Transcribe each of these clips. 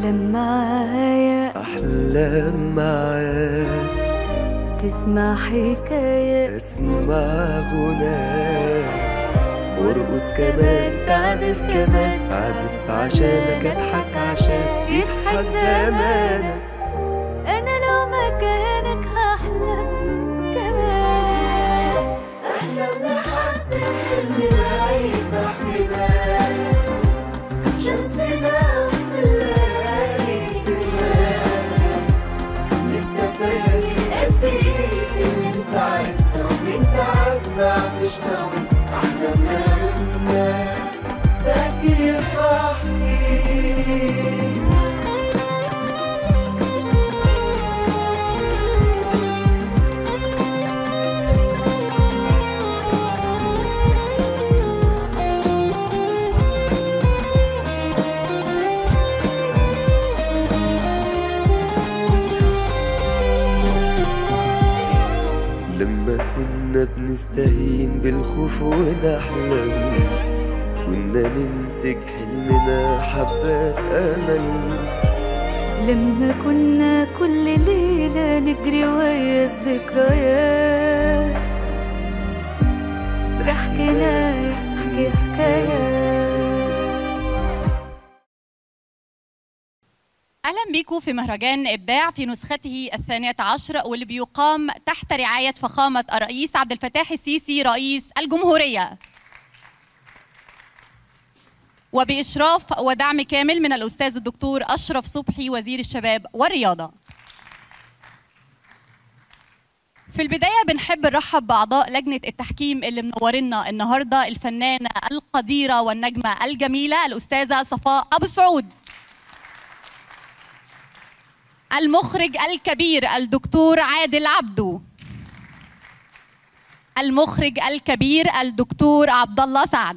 تحلم معايا أحلام معاك تسمع حكاية اسمع غناك وارقص كمان تعزف كمان أعزف عشانك أضحك عشان يضحك زمانك أنا لو مكانك هحلم كمان أحلم لحد الحلم بعيد احتمال شمسنا وسط الليالي تبان لسه فاكر قد إيه اللي انت عدنا ومن تعبنا بنشتغل أحلامنا فاكر يا صاحبي لما كنا بنستهين بالخوف ونحلم كنا نمسك حلمنا حبات أمل لما كنا كل ليلة نجري ويا الذكريات ده حكينا يحكي حكايات اهلا بيكم في مهرجان ابداع في نسخته الثانيه عشر واللي بيقام تحت رعايه فخامه الرئيس عبد الفتاح السيسي رئيس الجمهوريه وباشراف ودعم كامل من الاستاذ الدكتور اشرف صبحي وزير الشباب والرياضه في البداية بنحب نرحب بأعضاء لجنة التحكيم اللي منورنا النهاردة الفنانة القديرة والنجمة الجميلة الأستاذة صفاء أبو سعود المخرج الكبير الدكتور عادل عبدو المخرج الكبير الدكتور عبد الله سعد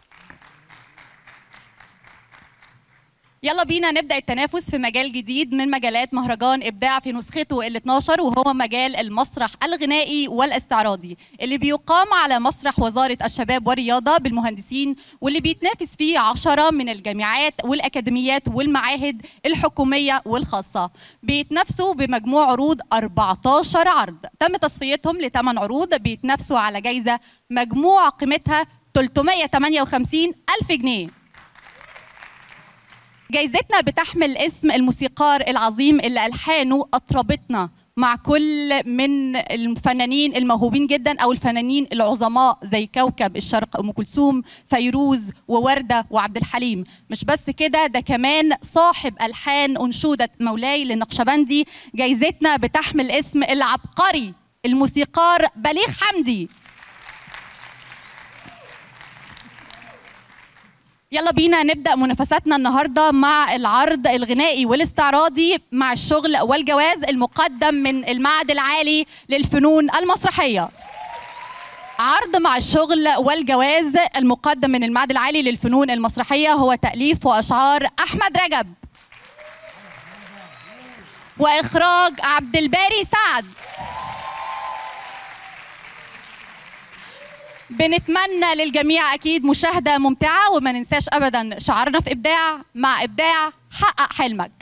يلا بينا نبدا التنافس في مجال جديد من مجالات مهرجان ابداع في نسخته ال 12 وهو مجال المسرح الغنائي والاستعراضي اللي بيقام على مسرح وزاره الشباب والرياضه بالمهندسين واللي بيتنافس فيه عشرة من الجامعات والاكاديميات والمعاهد الحكوميه والخاصه بيتنافسوا بمجموع عروض 14 عرض تم تصفيتهم لثمان عروض بيتنافسوا على جائزه مجموع قيمتها 358 ألف جنيه جايزتنا بتحمل اسم الموسيقار العظيم اللي ألحانه أطربتنا مع كل من الفنانين الموهوبين جدا او الفنانين العظماء زي كوكب الشرق ام كلثوم فيروز وورده وعبد الحليم مش بس كده ده كمان صاحب الحان انشوده مولاي للنقشبندي جايزتنا بتحمل اسم العبقري الموسيقار بليغ حمدي يلا بينا نبدا منافساتنا النهارده مع العرض الغنائي والاستعراضي مع الشغل والجواز المقدم من المعهد العالي للفنون المسرحيه عرض مع الشغل والجواز المقدم من المعهد العالي للفنون المسرحيه هو تاليف واشعار احمد رجب واخراج عبد الباري سعد بنتمنى للجميع اكيد مشاهده ممتعه وما ننساش ابدا شعارنا في ابداع مع ابداع حقق حلمك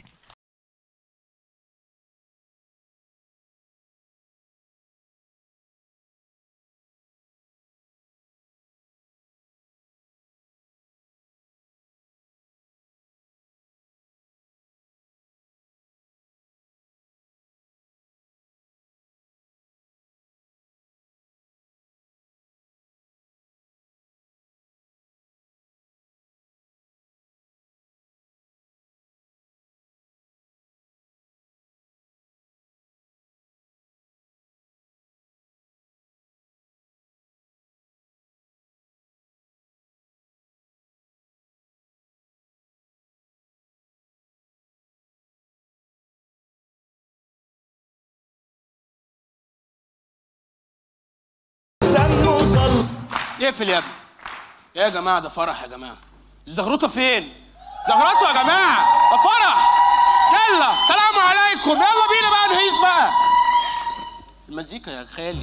اقفل يا ابني يا جماعه ده فرح يا جماعه الزغروطه فين زغروطه يا جماعه ده فرح يلا سلام عليكم يلا بينا بقى نهيص بقى المزيكا يا خالي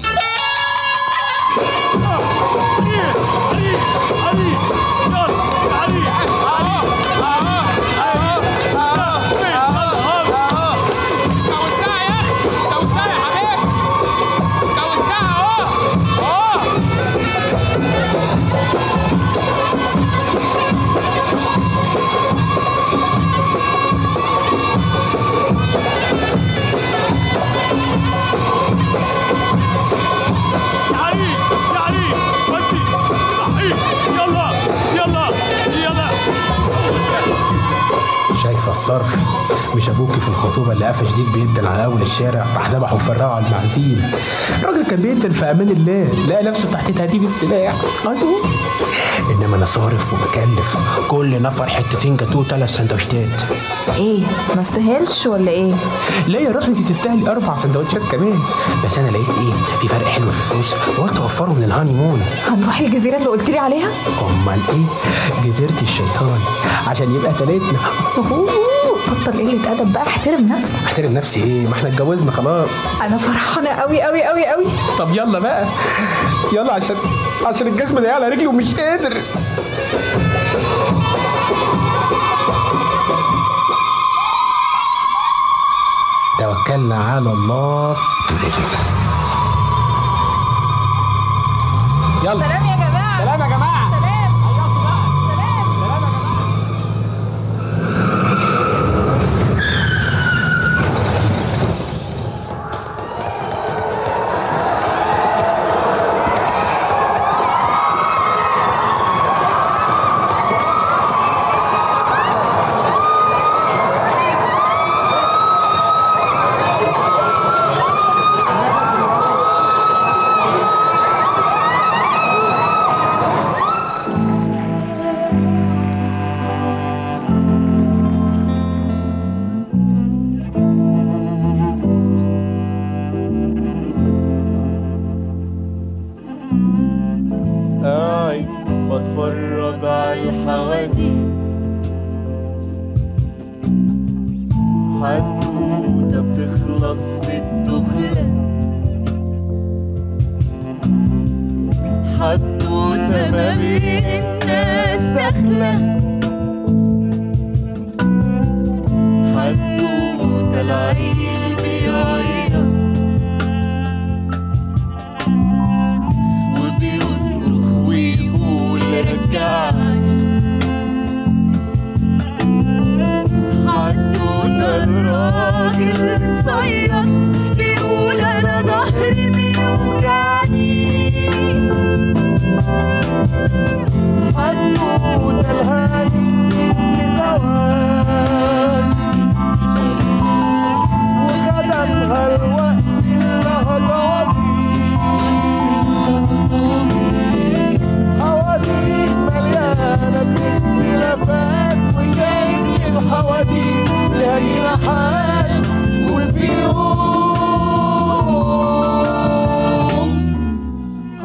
صرف مش ابوكي في الخطوبه اللي قفش ديك بيدن على اول الشارع راح ذبحه وفرقه على المعازيم الراجل كان بيقتل في امان الله لقى نفسه تحت تهديد السلاح ايوه انما انا صارف وبكلف كل نفر حتتين جاتوه ثلاث سندوتشات ايه ما استاهلش ولا ايه لا يا راجل انت تستاهلي اربع سندوتشات كمان بس انا لقيت ايه في فرق حلو في الفلوس فقلت اوفره من الهاني مون هنروح الجزيره اللي قلت لي عليها امال ايه جزيره الشيطان عشان يبقى تلاتنا بطل قله ادب بقى احترم نفسك احترم نفسي ايه ما احنا اتجوزنا خلاص انا فرحانه قوي قوي قوي قوي طب يلا بقى يلا عشان عشان الجسم ده على رجلي ومش قادر توكلنا على الله يلا سلام يا جماعه سلام يا جماعه سلام قاعد بتفرج على الحواديت حدوتة بتخلص في الدخلة حدوتة ما بين الناس داخلة حدوتة العيل بيعيط وبيصرخ ويقول رجعني حدوتة الراجل بتصيط بيقول انا ظهري بيوجعني حدوتة الهايم بنت زواج وخدمها الوقت لها طوابير حواديت مليانة باختلافات وجاي الحواديت لها جناحات وفي يوم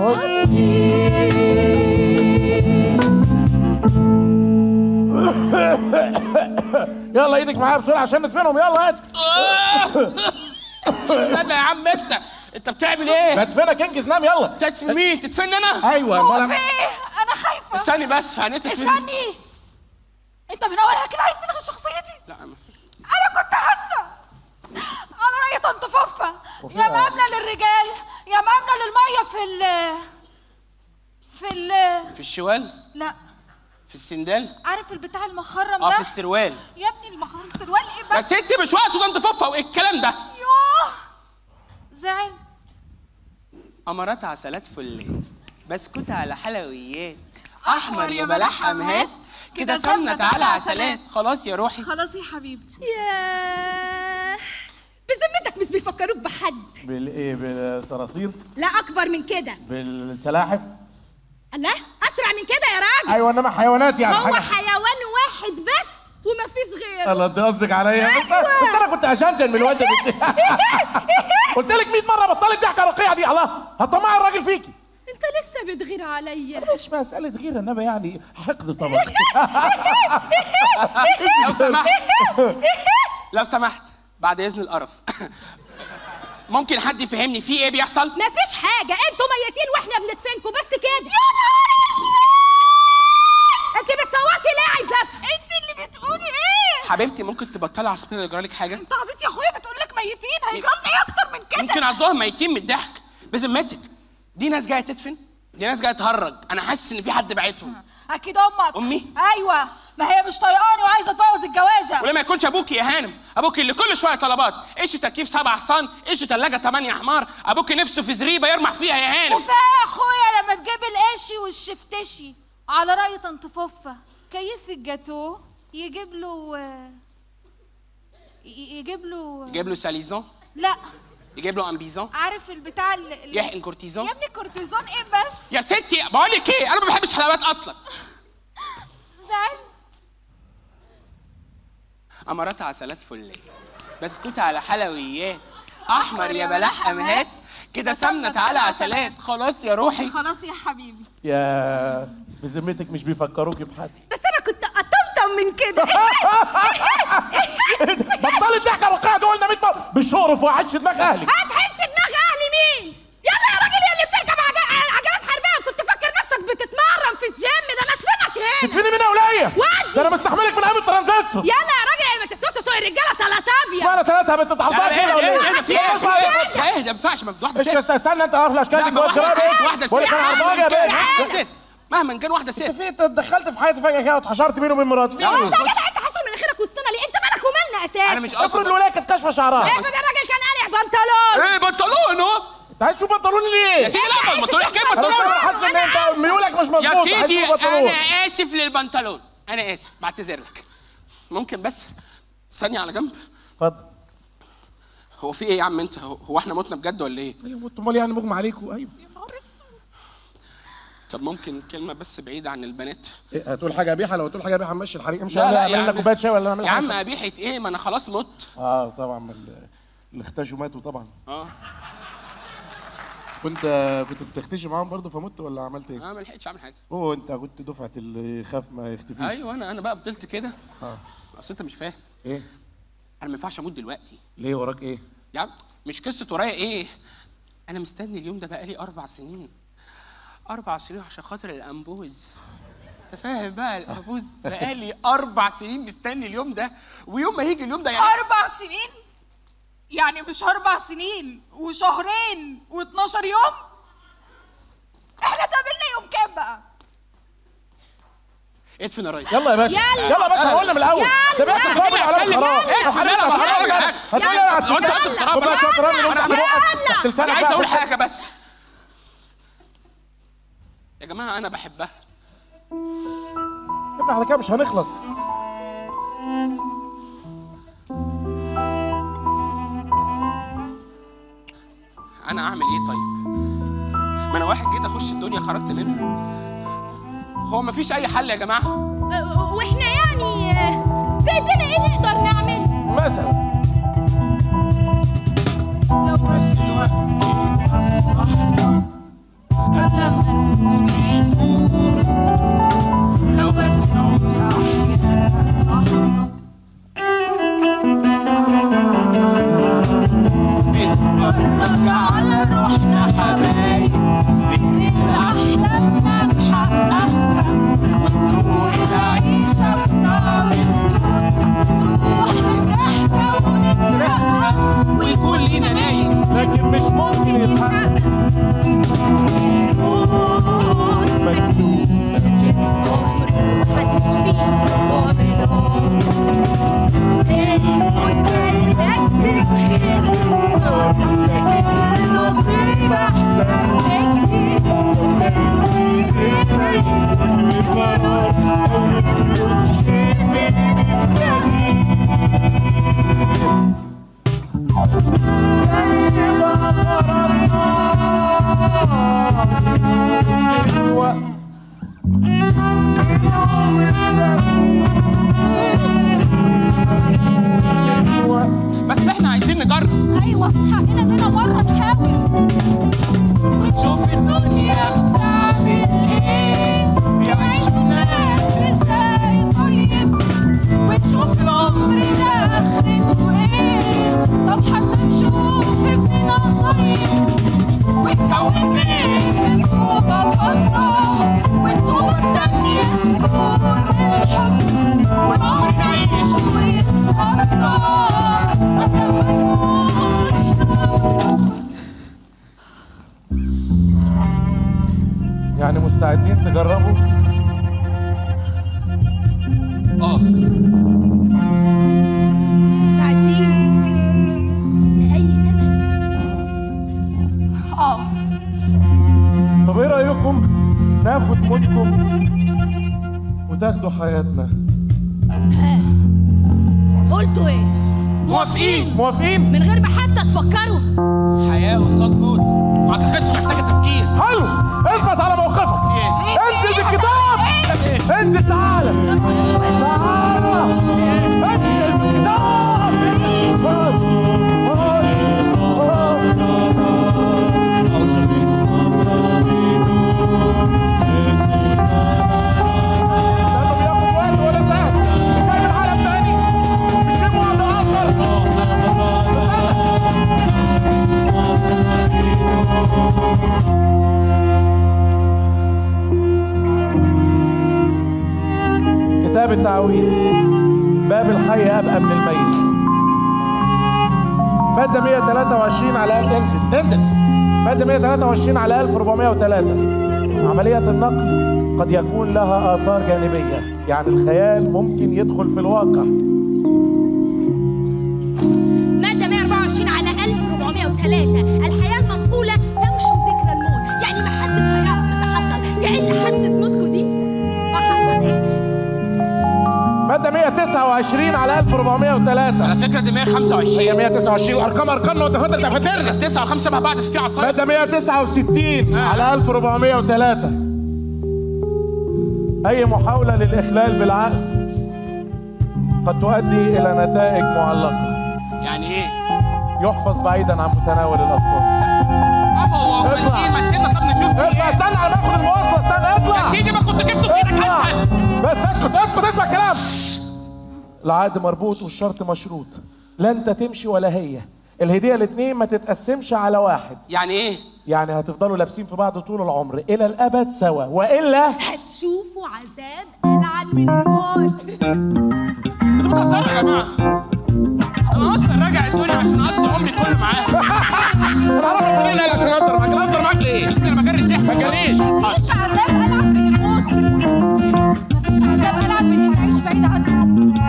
يلا ايدك معايا بسرعه عشان ندفنهم يلا هات استنى يا عم انت انت بتعمل ايه؟ بدفنك انجز نام يلا تدفن مين؟ تدفن انا؟ ايوه هو امال في أنا- ايه انا خايفه استني بس هنتدفن استني انت من اولها كده عايز تلغي شخصيتي لا انا كنت حاسه على رأي طنط فوفة يا مامنة للرجال يا مامنة للمية في ال في ال في الشوال لا في السندال عارف البتاع المخرم اه ده في السروال يا ابني المخرم سروال ايه بس بس انت مش وقته ده انت فوفه وايه الكلام ده؟ يوه زعلت امارات عسلات فلات بسكوت على حلويات احمر يا بلح امهات كده سمنه تعالى عسلات خلاص يا روحي خلاص يا حبيبي ياه بذمتك مش بيفكروك بحد بالايه بالصراصير لا اكبر من كده بالسلاحف الله اسرع من كده يا راجل ايوه انما حيوانات يعني هو حاجه حيوان واحد بس ومفيش غيره الله انت قصدك عليا بس, أيوة. بس انا كنت اشنشن من الواد ده قلت لك 100 مره بطلي الضحكه الرقيعه دي الله هتطمع الراجل فيكي انت لسه بتغير عليا مش مساله غير انما يعني حقد طبعا لو سمحت لو سمحت بعد اذن القرف ممكن حد يفهمني في ايه بيحصل مفيش حاجه انتوا ميتين واحنا بندفنكم بس كده يا انت بتصوتي ليه عايزه افهم انت اللي بتقولي ايه حبيبتي ممكن تبطلي عصبيه لو جرالك حاجه انت عبيط يا اخويا بتقول لك ميتين هيجرى لنا ايه اكتر من كده يمكن قصدهم ميتين من الضحك بذمتك دي ناس جايه تدفن دي ناس جايه تهرج انا حاسس ان في حد بعتهم اكيد امك أمي؟ ايوه ما هي مش طايقاني وعايزه تبوظ الجوازه ولما يكونش ابوكي يا هانم ابوكي اللي كل شويه طلبات ايش تكييف سبع حصان ايش ثلاجه ثمانية حمار ابوكي نفسه في زريبه يرمح فيها يا هانم وفيها يا اخويا لما تجيب القشي والشفتشي على رأي طنط فوفة كيف الجاتوه يجيب له آه، ي- يجيب له يجيب له ساليزون لا يجيب له امبيزون عارف البتاع اللي يحقن كورتيزون يا ابني كورتيزون ايه بس يا ستي بقول لك ايه انا ما بحبش حلويات اصلا زعل امارات عسلات فليه بسكوت على حلويات احمر يا بلح امهات كده سمنه تعالى عسلات خلاص يا روحي خلاص يا حبيبي يا بذمتك مش بيفكروكي بحد بس انا كنت اطمطم من كده بطلي الضحكه الرقيعه دي قلنا 100 مره بالشهر وعش دماغ اهلك هتحس دماغ اهلي مين يلا يا راجل يا اللي بتركب عج- عجلات حربيه كنت فاكر نفسك بتتمرن في الجيم ده انا ادفنك هنا تدفني منها ولايه ودي. ده انا مستحملك من ايام الترانزستور يلا يا راجل ما تسوقش سوق الرجاله تلاتابيا وانا ثلاثه بنت تعرفها كده ولا ايه؟ ايه ده في ايه في ايه ايه ده ما ينفعش ما في واحده ايش ست استنى انت عارف الاشكال لا دي ما جوه واحده الجراب ست ايه؟ واحده ست بقول لك انا عرباجه يا مهما بيه كان ست مهما كان واحده ست في انت دخلت في حياتي فجاه كده واتحشرت بيني وبين مراتي في لا، ايه؟ انت يا جدع انت حشر من اخرك وسطنا ليه انت مالك ومالنا اساسا انا مش افرض قصدي الولايه كانت كاشفه شعرها افرض الراجل كان قالع بنطلون ايه بنطلون اهو انت عايز تشوف بنطلوني يا ليه؟ سيدي لا البنطلون احكي انا مش بنطلون حاسس ان انت ميولك مش مظبوط يا عايز سيدي تشوف بنطلون انا اسف للبنطلون انا اسف بعتذر لك ممكن بس ثانيه على جنب اتفضل هو في ايه يا عم انت هو هو احنا متنا بجد ولا ايه ايوه انتوا امال يعني مغمى عليكم ايوه طب ممكن كلمه بس بعيده عن البنات إيه هتقول حاجه قبيحه لو تقول حاجه قبيحه مشي الحريق مش لا لا هعمل يا لنا عم كوبايه شاي ولا نعمل يا عم حاجة؟ قبيحه ايه ما انا خلاص مت اه طبعا ما ال- اللي اختشوا ماتوا طبعا اه كنت كنت بتختشي معاهم برضه فمت ولا عملت ايه؟ انا ما لحقتش اعمل حاجه اوه انت كنت دفعه اللي يخاف ما يختفيش ايوه انا انا بقى فضلت كده اه اصل انت مش فاهم ايه؟ انا ما ينفعش اموت دلوقتي ليه وراك ايه؟ يا عم مش قصه ورايا ايه انا مستني اليوم ده بقالي اربع سنين اربع سنين عشان خاطر الانبوز انت فاهم بقى الانبوز بقالي اربع سنين مستني اليوم ده ويوم ما يجي اليوم ده يعني اربع سنين يعني مش اربع سنين وشهرين و12 يوم احنا اتقابلنا يوم كام بقى ادفن يا ريس يلا يا باشا يلا. يلا يا باشا قلنا من الاول ده بقى تترابط على اتكلم. الخلاص اقفل يلا، ما هقول لك حاجة. هتقول لي انا على لو انت السكر بتترابط- كوبايه شاي ترابط من تحت بقك تحت لسانك انا عايز بقى. اقول حاجه بس يا جماعه انا بحبها يا ابني احنا كده مش هنخلص انا اعمل ايه طيب ما انا واحد جيت اخش الدنيا خرجت منها هو مفيش اي حل يا جماعه اه، واحنا يعني اه، في ايدينا ايه نقدر نعمل مثلا لو بس الوقت يوقف لحظة قبل ما نموت ويفوت لو بس نعود أحياء لحظة نتفرج على روحنا حبايب نجري لأحلامنا نحققها ونروح العيشة بطعم الدود نروح للضحكة ونسرقها ويكون لينا نايم لكن مش ممكن يتحقق مكتوب في عمر محدش فيه ضامن الموت جاي لك بالخير صار لكن النصيب احسن بكتير وكان في ايدينا كل قرار او شيء بين التغيير الوقت بس احنا عايزين نجرب ايوه حقنا اننا مره نحاول ونشوف الدنيا بتعمل ايه بيعيش الناس ازاي طيب ونشوف العمر ده اخرته ايه طب حتى نشوف ابننا طيب ونكون بين الطوبة فضة والطوبة التانية تكون الحب والعمر نعيش ويتقضى بدل ما نموت يعني مستعدين تجربوا اه مستعدين لأي تمن اه طب ايه رايكم ناخد موتكم وتاخدوا حياتنا قلتوا ايه؟ موافقين موافقين من غير ما حتى تفكروا حياه قصاد موت ما اعتقدش محتاجه تفكير حلو اثبت على موقفك ايه انزل بالكتاب انزل تعالى تعالى انزل بالكتاب لانه بياخد وقت ولا سهل جاي من عالم تاني مش في بعد اخر كتاب التعويذ باب الحي ابقى من الميت مادة 123 على انزل انزل مادة 123 على 1403 عملية النقل قد يكون لها آثار جانبية يعني الخيال ممكن يدخل في الواقع مادة 124 على 1403 الحياة المنقولة تمحو ذكرى الموت يعني ما حدش هيعرف اللي حصل كأن حادثة موتكم دي ما حصلتش مادة 129 على 1403 على فكره دي 125 هي 129 ارقام ارقام وانت فاضل دفاترنا التسعة وخمسة شبه بعض في عصاية مادة 169 على 1403 أي محاولة للإخلال بالعقد قد تؤدي إلى نتائج معلقة يعني ايه؟ يحفظ بعيدا عن متناول الأطفال ابا هو اطلع. امال ما تسيبنا طب نشوف في اطلع ايه؟ استنى على ما اخد المواصلة استنى يا اطلع سيدي ما كنت جبته في ايدك اطلع انت بس اسكت اسكت اسمع كلام العقد مربوط والشرط مشروط لا انت تمشي ولا هي الهدية الاتنين ما تتقسمش على واحد يعني ايه؟ يعني هتفضلوا لابسين في بعض طول العمر الى الابد سوا والا هتشوفوا عذاب ألعن من الموت انتوا بتهزروا يا جماعة انا اصلا راجع الدنيا عشان اقضي عمري كله معاه انا مين قال عشان اهزر معاك انا اهزر معاك ليه اسمي انا بجري الضحك ما تجريش مفيش عذاب ألعن من الموت مفيش عذاب ألعن من إني أعيش بعيد عنه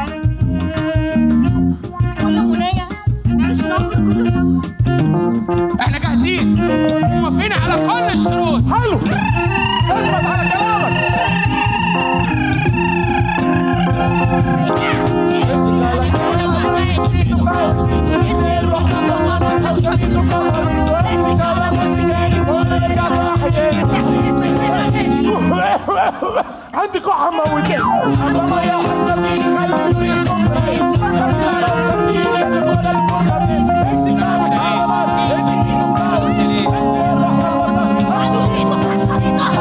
كل منايا نعيش العمر كله سوا احنا جاهزين موافقين على كل الشروط حلو اثبت على كلامك عندي كحة موتين الله يا حضرتي خلي رزقكم قريب خلي لو صدقيني بكل الفرصة دي السكانة كرامات اديني فراوي خلي الروح الوسط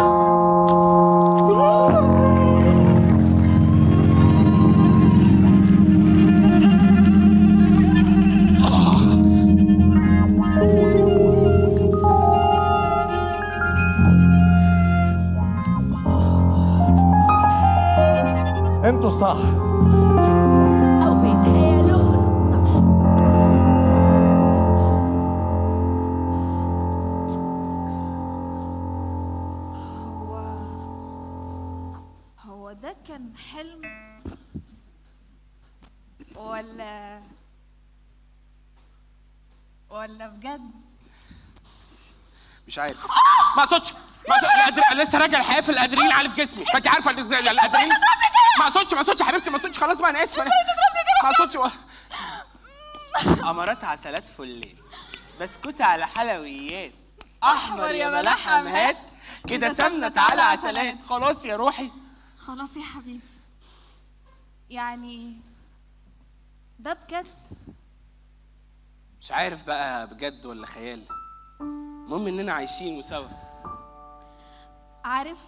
انتوا صح أو بيتهيألوا كلكم صح هو هو ده كان حلم ولا ولا بجد مش عارف ما اقصدش ما اقصدش الأدر- لسه راجع الحياه في الادرينالين عالي في جسمي فانت عارفه ال- ال- الادرينالين ما اقصدش ما اقصدش يا حبيبتي ما اقصدش خلاص بقى انا اسف أنا- ما اقصدش و- أمارات عسلات فلين بسكوت على حلويات أحمر يا ملحم هات كده سمنة تعالى عسلات خلاص يا روحي خلاص يا حبيبي يعني ده بجد مش عارف بقى بجد ولا خيال المهم اننا عايشين وسوا عارف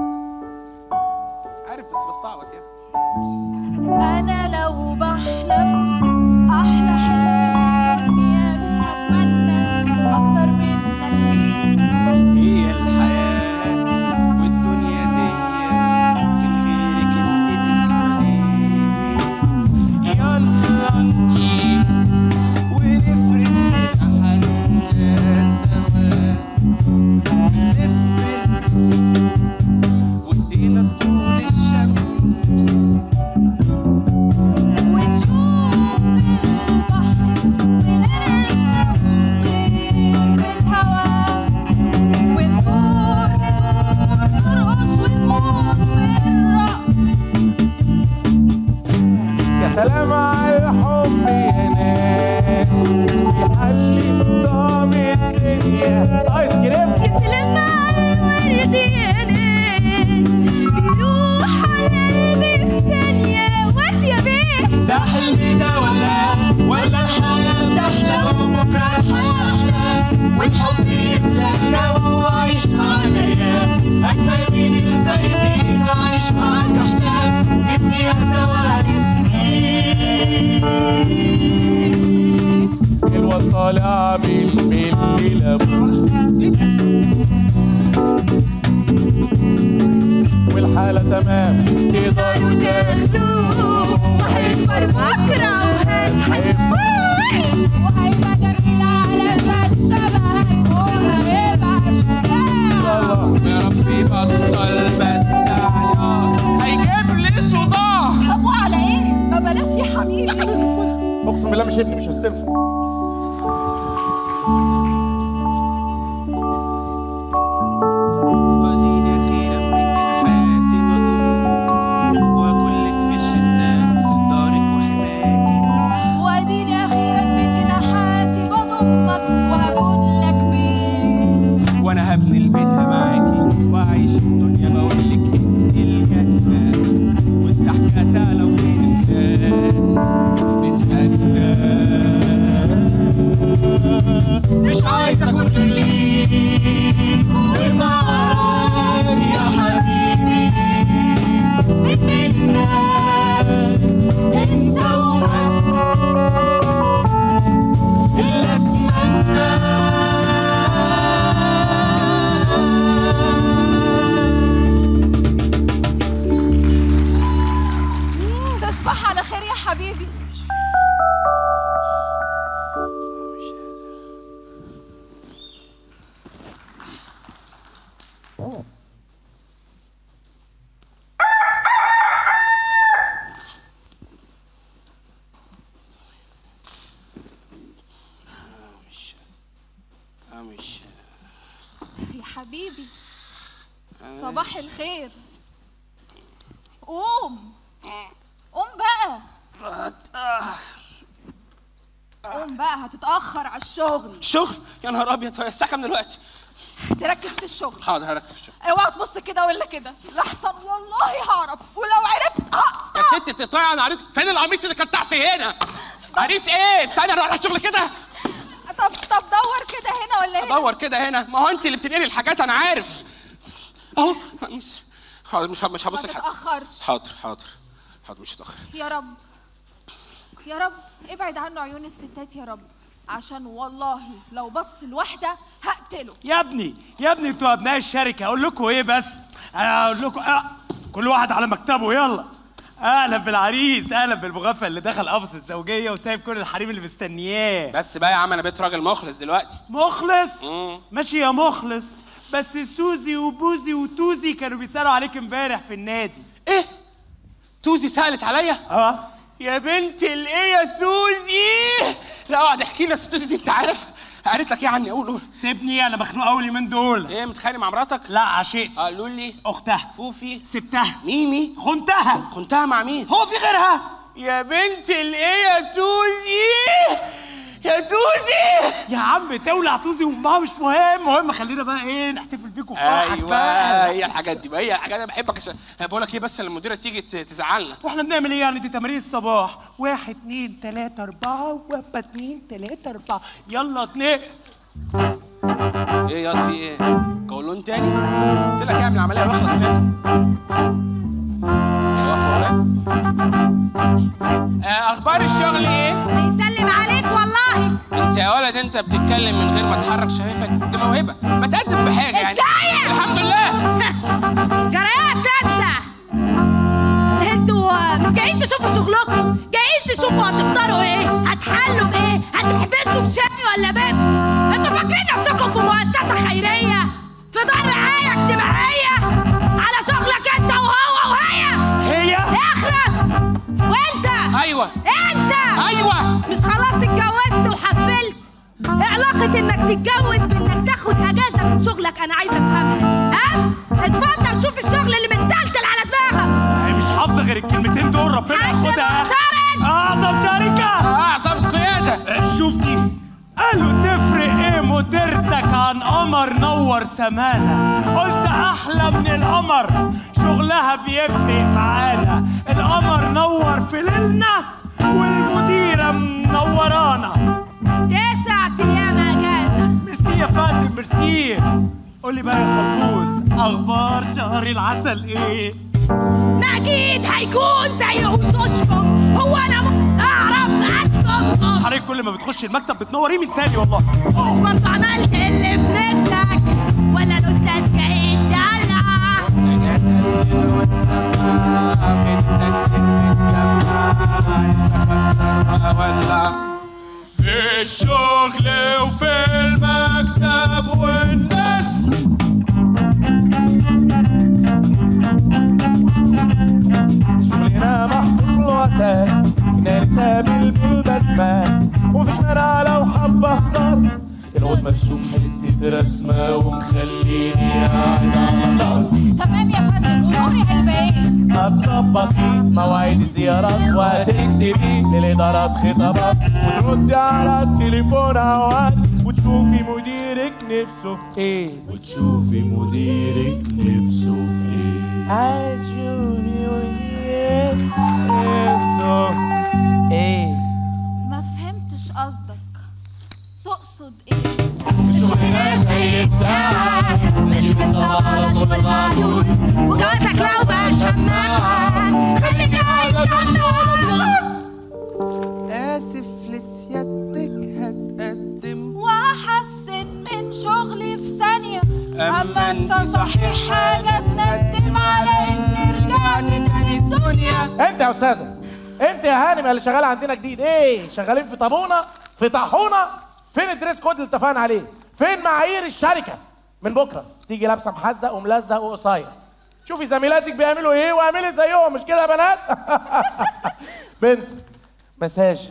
عارف بس بستعبط يعني انا لو بحلم احلى حلم في الدنيا مش هتمنى اكتر منك فيه هي الحياة والدنيا دي من غيرك انت تسوى ايه يلا انتي ونفرد حالنا سوا نلف وايدينا طول الشمس ونشوف ايس كريم يسلم على الورد يا ناس بيروح على قلبي في ثانية واد يا بيه ده حلمي ده ولا ولا الحياة تحلى وبكرة الحياة أحلى والحب يملانا وعايش معانا يا أجمل من الفايتين عايش معاك أحلام نبنيها سوا سنين الواد طالع بالليل والحالة تمام تقدروا تاخدوه وهيكبر بكرة وهتحبوه وهيبقى جميل علشان شبهك وهيبقى شجاع يا رب يبطل بس عياط هيجيب لي صداع طب وعلى ايه؟ ما بلاش يا حبيبي اقسم بالله مش ابني مش هستلم واديني اخيرا من جناحاتي بضم واكلك في الشتاء دارك وحماكي واديني اخيرا من جناحاتي بضمك وهكون لك بيه وانا هبني البيت ده معاكي واعيش الدنيا بقولك انت الجنة والضحكة تعلى وبين الناس نتهنى مش عايز اكون غير ليك ومعاك يا حبيبي من الناس انت وبس اللي تصبح على خير يا حبيبي مش يا حبيبي صباح الخير قوم قوم بقى قوم بقى هتتأخر على الشغل شغل يا نهار ابيض طيب الساعه كام دلوقتي تركز في الشغل حاضر هركز في الشغل اوعى تبص كده ولا كده لحسن والله هعرف ولو عرفت هقطع يا ست تقطعي انا عريس فين القميص اللي كان تحت هنا عريس ايه استنى اروح على الشغل كده طب طب دور كده هنا ولا هنا ادور كده هنا ما هو انت اللي بتنقلي الحاجات انا عارف اهو قميص حاضر مش مش هبص ما لحد تتأخرش حاضر حاضر حاضر مش هتاخر يا رب يا رب ابعد عنه عيون الستات يا رب عشان والله لو بص لواحدة هقتله يا ابني يا ابني انتوا ابناء الشركه اقول لكم ايه بس انا اقول لكم آه كل واحد على مكتبه يلا اهلا بالعريس اهلا بالمغفل اللي دخل قفص الزوجيه وسايب كل الحريم اللي مستنياه بس بقى يا عم انا بقيت راجل مخلص دلوقتي مخلص مم. ماشي يا مخلص بس سوزي وبوزي وتوزي كانوا بيسالوا عليك امبارح في النادي ايه توزي سالت عليا اه يا بنت الايه يا توزي لا اقعد احكي لي يا ست توزي دي انت عارف قالت لك ايه عني قول قول سيبني انا مخنوق قوي من دول ايه متخانق مع مراتك لا عشقت قالوا لي اختها فوفي سبتها ميمي خنتها خنتها مع مين هو في غيرها يا بنت الايه يا توزي يا توزي يا عم تولع توزي وامها مش مهم مهم خلينا بقى ايه نحتفل بيك وفرحك ايوه بقى هي الحاجات دي هي الحاجات دي بحبك عشان بقول لك ايه بس لما المديره تيجي ت- تزعلنا واحنا بنعمل ايه يعني دي تمارين الصباح واحد اتنين تلاتة اربعة وابا اتنين تلاتة اربعة يلا اتنين ايه ياض في ايه قولون تاني قلت لك اعمل عمليه واخلص منها ايه واقفه ورايا آه، اخبار الشغل ايه بيسلم عليك والله انت يا ولد انت بتتكلم من غير ما تحرك شفايفك دي موهبه ما تقدم في حاجه يعني ازاي؟ الحمد لله جرى يا اساتذه انتوا مش جايين تشوفوا شغلكم جايين تشوفوا هتفطروا ايه هتحلوا بايه هتحبسوا بشاي ولا بيبس انتوا فاكرين نفسكم في مؤسسه خيريه في دار رعايه اجتماعيه على شغلك انت وهو وهي هي اخرس وانت ايوه انت ايوه مش خلاص اتجوزت وحفلت ايه علاقة انك تتجوز بانك تاخد اجازة من شغلك انا عايزة افهمها ها؟ اتفضل شوف الشغل اللي متلتل على دماغك هي مش حافظة غير الكلمتين دول ربنا حاج ياخدها معترض. اعظم شركة اعظم قياده آه، شوف دي قالوا تفرق ايه مديرتك عن قمر نور سمانا قلت احلى من القمر شغلها بيفرق معانا القمر نور في ليلنا والمديرة منورانا تسعة ايام اجازة ميرسي يا فندم ميرسي قول لي بقى يا خلبوس اخبار شهر العسل ايه ما اكيد هيكون زي وشوشكم هو انا م- اعرف اشكم حضرتك كل ما بتخش المكتب بتنوريه من تاني والله مش برضه عملت اللي في نفسك ولا الاستاذ جاي يدلع في الشغل وفي المكتب والناس شغلنا محطوط له اساس نرتبل بالبسمة ومفيش مانع لو حبة هزار العود مرسوم حتة رسمة ومخليني قاعد على النار تمام يا فندم ونوري هيبقى ايه هتظبطي مواعيد الزيارات وهتكتبي للإدارات خطابات وتردي على التليفون أوقات وتشوفي مديرك نفسه في إيه وتشوفي مديرك نفسه في إيه هتشوفي مديرك نفسه إيه ما فهمتش قصدك تقصد ايه شغلنا زي الساعة ماشي من صباح طول المعدول وجوازك لو بقى شماعة خليك قاعد جنبه آسف لسيادتك هتقدم وهحسن من شغلي في ثانية أما أنت صحيح حاجة تندم على إني رجعت تاني الدنيا انت يا استاذه انت يا هانم اللي شغاله عندنا جديد ايه شغالين في طابونه في طاحونه فين الدريس كود اللي اتفقنا عليه فين معايير الشركه من بكره تيجي لابسه محزق وملزق وقصير شوفي زميلاتك بيعملوا ايه واعملي زيهم مش كده يا بنات بنت مساج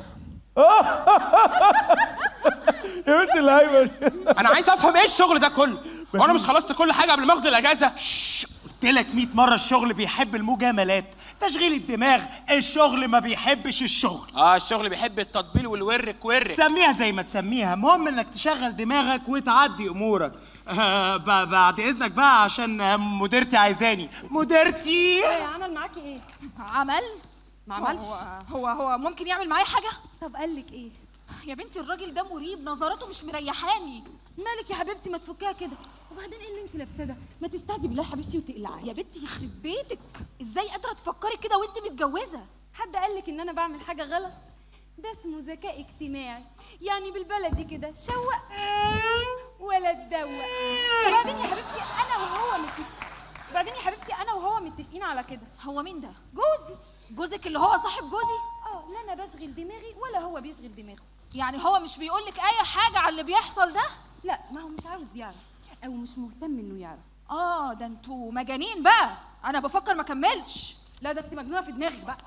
يا بنت اللعيبه انا عايز افهم ايه الشغل ده كله وانا مش خلصت كل حاجه قبل ما اخد الاجازه قلت لك 100 مره الشغل بيحب المجاملات تشغيل الدماغ الشغل ما بيحبش الشغل اه الشغل بيحب التطبيل والورك ورك سميها زي ما تسميها المهم انك تشغل دماغك وتعدي امورك آه ب- بعد اذنك بقى عشان آه، مديرتي عايزاني مديرتي عمل معاكي ايه؟ عمل؟ ما عملش هو هو, هو ممكن يعمل معايا حاجة؟ طب قال لك ايه؟ يا بنتي الراجل ده مريب نظراته مش مريحاني مالك يا حبيبتي ما تفكيها كده وبعدين ايه اللي انت لابساه ده ما تستهدي بالله يا حبيبتي وتقلعي يا بنتي يخرب بيتك ازاي قادرة تفكري كده وانت متجوزة؟ حد قال لك ان انا بعمل حاجه غلط ده اسمه ذكاء اجتماعي يعني بالبلدي كده شوق ولا تدوق وبعدين يا حبيبتي انا وهو متفقين وبعدين يا حبيبتي انا وهو متفقين على كده هو مين ده؟ جوزي جوزك اللي هو صاحب جوزي؟ اه لا انا بشغل دماغي ولا هو بيشغل دماغه يعني هو مش بيقول لك اي حاجة على اللي بيحصل ده؟ لا ما هو مش عاوز يعرف او مش مهتم انه يعرف اه ده انتوا مجانين بقى انا بفكر ما اكملش لا ده انت مجنونه في دماغك بقى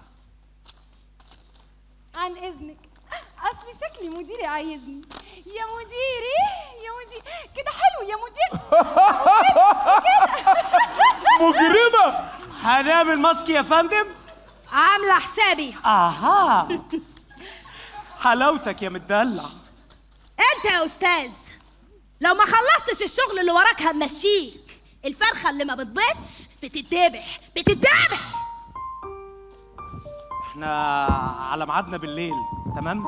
عن اذنك اصل شكلي مديري عايزني يا مديري يا مدير كده حلو يا مدير مجرمه هنعمل ماسك يا فندم عاملة حسابي اها حلاوتك يا متدلع انت يا استاذ لو ما خلصتش الشغل اللي وراك همشيك الفرخة اللي ما بتبيضش بتتذبح بتتذبح احنا على ميعادنا بالليل تمام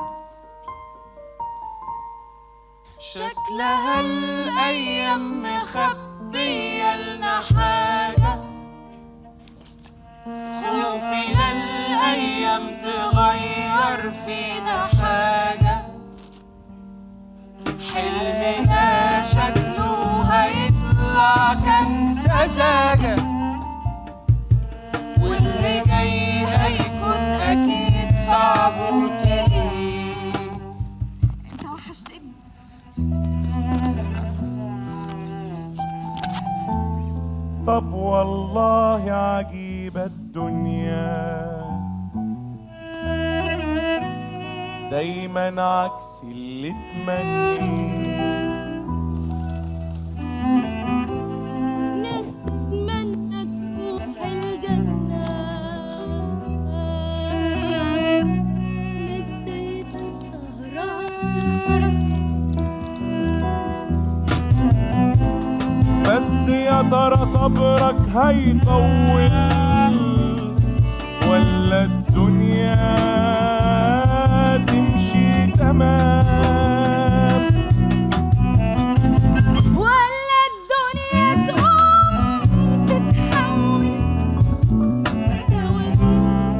شكلها الايام مخبيه لنا حاجه خوفي للايام تغير فينا حاجه حلمنا شكله هيطلع كان سذاجه واللي جاي هيكون اكيد صعب وتقيل انت وحشتني طب والله عجيبة الدنيا دايما عكس اللي تمنيه ناس تتمنى تروح الجنة ناس دايما سهران بس يا ترى صبرك هيطول ولا الدنيا تمشي تمام ولا الدنيا تقوم تتحول كوابيس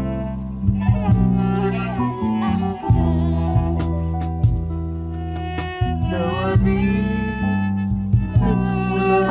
كوابيس تدخل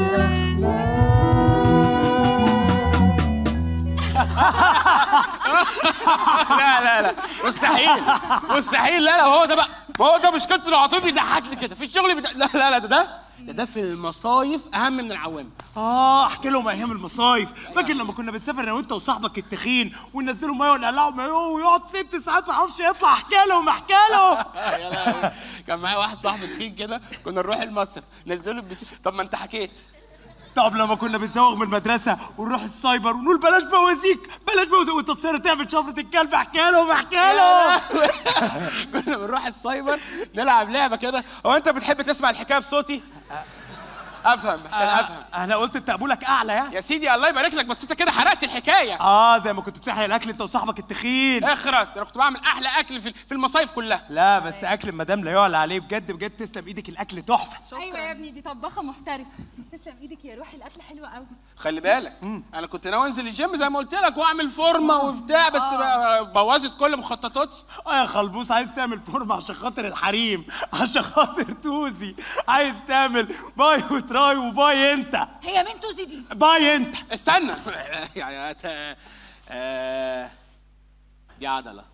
لا لا لا مستحيل مستحيل لا لا هو ده بقى ما هو ده مشكلته انه على طول بيضحكني كده في الشغل بيضحك لا لا لا ده ده ده, ده في المصايف اهم من العوام اه احكي لهم ايام المصايف فاكر لما كنا بنسافر انا وانت وصاحبك التخين وننزلوا ميه ونقلعوا مايوه ويقعد ست ساعات ما يعرفش يطلع احكي لهم احكي لهم يا لهوي كان معايا واحد صاحبي تخين كده كنا نروح المصيف نزله البسين طب ما انت حكيت طب لما كنا بنزوغ من المدرسه ونروح السايبر ونقول بلاش بوازيك بلاش بوازيك وانت تصير تعمل شفره الكلب احكي لهم احكي لهم كنا بنروح السايبر نلعب لعبه كده هو انت بتحب تسمع الحكايه بصوتي افهم عشان افهم انا قلت انت قبولك اعلى يعني يا سيدي الله يبارك لك بس انت كده حرقت الحكايه اه زي ما كنت بتحيي الاكل انت وصاحبك التخين اخرس ده انا كنت بعمل احلى اكل في في المصايف كلها لا بس اكل المدام لا يعلى عليه بجد بجد تسلم ايدك الاكل تحفه ايوه يا ابني دي طباخه محترفه تسلم ايدك يا روحي الاكل حلو قوي خلي بالك انا كنت ناوي انزل الجيم زي ما قلت لك واعمل فورمه وبتاع بس بقى بوظت كل مخططاتي اه يا خلبوس عايز تعمل فورمه عشان خاطر الحريم عشان خاطر توزي عايز تعمل باي وتراي وباي انت هي مين توزي دي باي انت استنى يعني هت- آه، دي عضله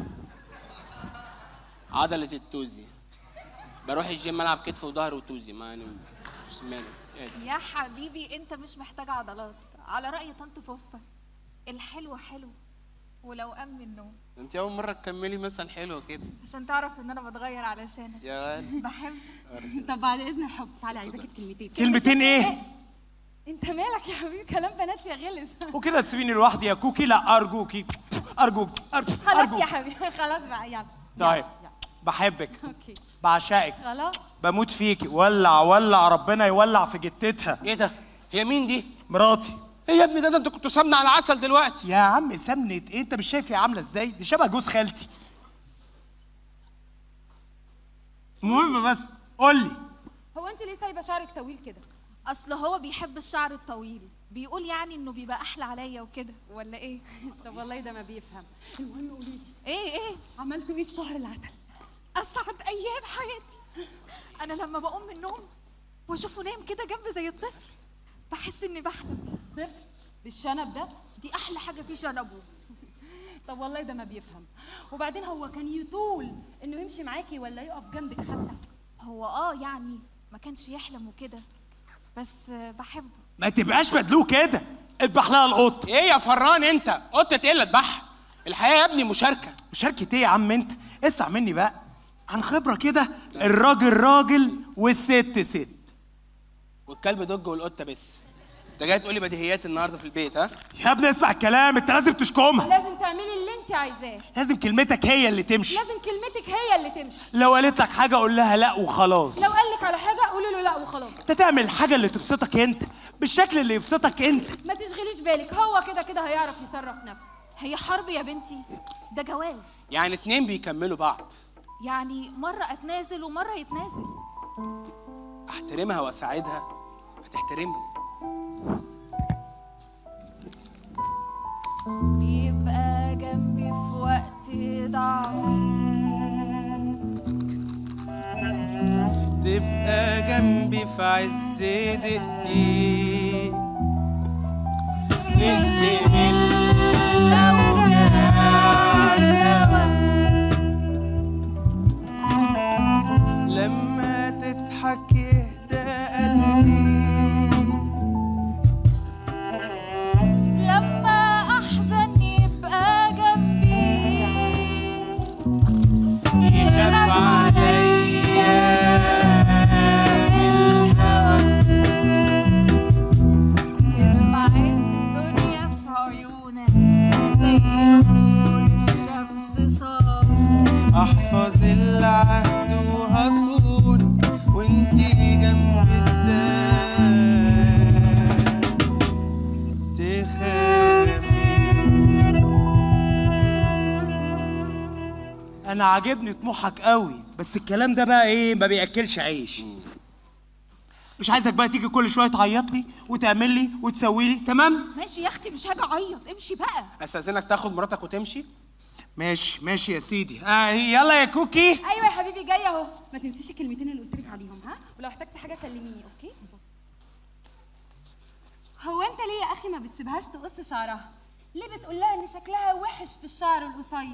عضله التوزي بروح الجيم العب كتف وظهر وتوزي ما يعني مش مالي عادي. يا حبيبي انت مش محتاج عضلات على رأي طنط فوفة الحلو حلو ولو قام من النوم انت اول مره تكملي مثل حلو كده عشان تعرف ان انا بتغير علشانك يا ولد بحب طب بعد اذن الحب تعالي عايزاكي في كلمتين كلمتين ايه انت مالك يا حبيبي كلام بنات يا غلس وكده تسيبيني لوحدي يا كوكي لا ارجوكي ارجوك ارجوك خلاص أرجوك. يا حبيبي خلاص بقى يلا طيب بحبك اوكي بعشقك خلاص بموت فيكي ولع ولع ربنا يولع في جتتها ايه ده هي مين دي مراتي ايه يا ابني ده, ده انت كنت سمنه على عسل دلوقتي يا عم سمنة ايه انت مش شايف هي عامله ازاي دي شبه جوز خالتي المهم بس قول لي هو انت ليه سايبه شعرك طويل كده اصل هو بيحب الشعر الطويل بيقول يعني انه بيبقى احلى عليا وكده ولا ايه طب والله ده ما بيفهم المهم قولي لي ايه ايه عملتوا ايه في شهر العسل اسعد ايام حياتي انا لما بقوم من النوم واشوفه نايم كده جنبي زي الطفل بحس اني بحلم طفل بالشنب ده دي احلى حاجه في شنبه طب والله ده ما بيفهم وبعدين هو كان يطول انه يمشي معاكي ولا يقف جنبك حتى هو اه يعني ما كانش يحلم وكده بس آه، بحبه ما تبقاش مدلوق كده اذبح لها القط ايه يا فران انت قطه ايه اللي اذبحها الحياه يا ابني مشاركه مشاركة ايه يا عم انت اسمع مني بقى عن خبرة كده الراجل راجل والست ست والكلب دج والقطه بس انت جاي تقولي بديهيات النهارده في البيت ها يا ابني اسمع الكلام انت لازم تشكمها لازم تعملي اللي انت عايزاه لازم كلمتك هي اللي تمشي لازم كلمتك هي اللي تمشي لو قالت لك حاجة قول لها لا وخلاص لو قال لك على حاجه قولي له لا وخلاص انت تعمل الحاجة اللي تبسطك انت بالشكل اللي يبسطك انت ما تشغليش بالك هو كده كده هيعرف يصرف نفسه هي حرب يا بنتي ده جواز يعني اتنين بيكملوا بعض يعني مرة أتنازل ومرة يتنازل احترمها واساعدها فتحترمني بيبقى جنبي في وقت ضعفي تبقى جنبي في عز دقتي نقسم الأوجاع سوا لما تضحك يهدى قلبي لما أحزن يبقى جنبي يخاف عليا بالهوى تلمع الدنيا في عيوني انا عاجبني طموحك قوي بس الكلام ده بقى ايه ما بياكلش عيش مش عايزك بقى تيجي كل شويه تعيط لي وتعمل لي وتسوي لي تمام ماشي يا اختي مش هاجي اعيط امشي بقى استاذنك تاخد مراتك وتمشي ماشي ماشي يا سيدي آه يلا يا كوكي ايوه يا حبيبي جايه اهو ما تنسيش الكلمتين اللي قلت لك عليهم ها ولو احتجت حاجه كلميني اوكي هو انت ليه يا اخي ما بتسيبهاش تقص شعرها ليه بتقول لها ان شكلها وحش في الشعر القصير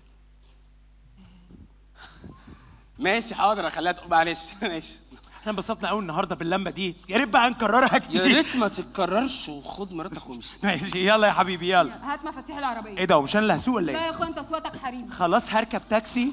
ماشي حاضر اخليها تقول معلش ماشي احنا انبسطنا قوي النهارده باللمه دي يا ريت بقى نكررها كتير يا ريت ما تتكررش وخد مراتك وامشي ماشي يلا يا حبيبي يلا هات مفاتيح العربيه ايه ده ومش انا اللي هسوق ولا لا ايه يا اخو انت صوتك حريم خلاص هركب تاكسي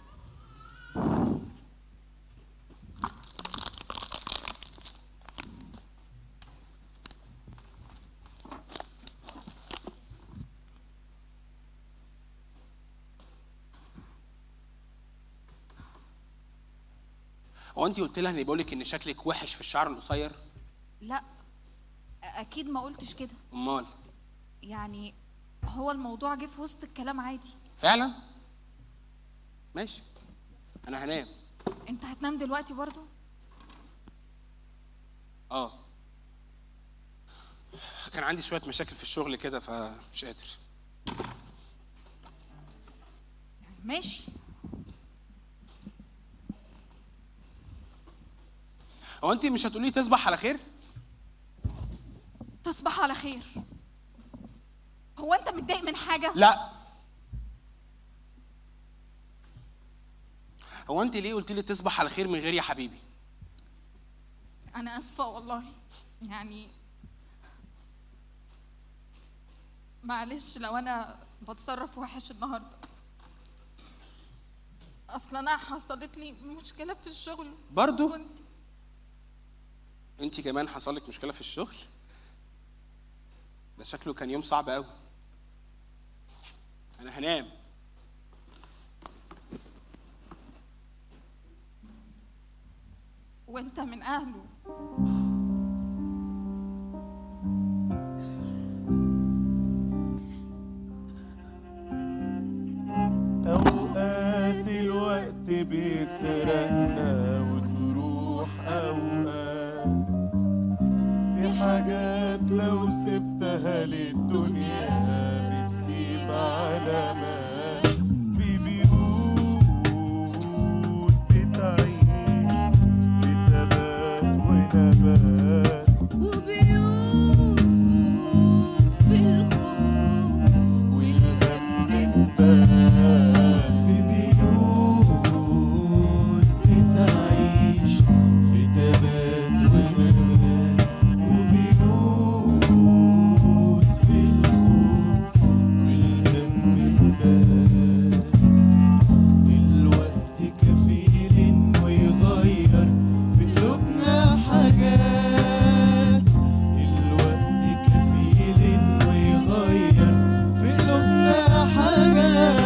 هو انت قلت لها اني بقول لك ان شكلك وحش في الشعر القصير لا اكيد ما قلتش كده امال يعني هو الموضوع جه في وسط الكلام عادي فعلا ماشي انا هنام انت هتنام دلوقتي برضو اه كان عندي شويه مشاكل في الشغل كده فمش قادر ماشي هو انت مش هتقولي تصبح على خير تصبح على خير هو انت متضايق من حاجه لا هو انت ليه قلت لي تصبح على خير من غير يا حبيبي انا اسفه والله يعني معلش لو انا بتصرف وحش النهارده اصل انا حصلت لي مشكله في الشغل برضو كنت انت كمان حصل لك مشكله في الشغل ده شكله كان يوم صعب قوي انا هنام وانت من اهله أوقات الوقت بيسرقنا وتروح أوقات في حاجات لو سبتها للدنيا بتسيب علامات في بيوت بتعيش في تبات ونبات وبيوت في الخوف والهم اتبات في بيوت بتعيش في تبات ونبات وبيوت في الخوف والهم اتبات الوقت كفيل انه يغير في قلوبنا حاجات الوقت كفيل انه يغير في قلوبنا حاجات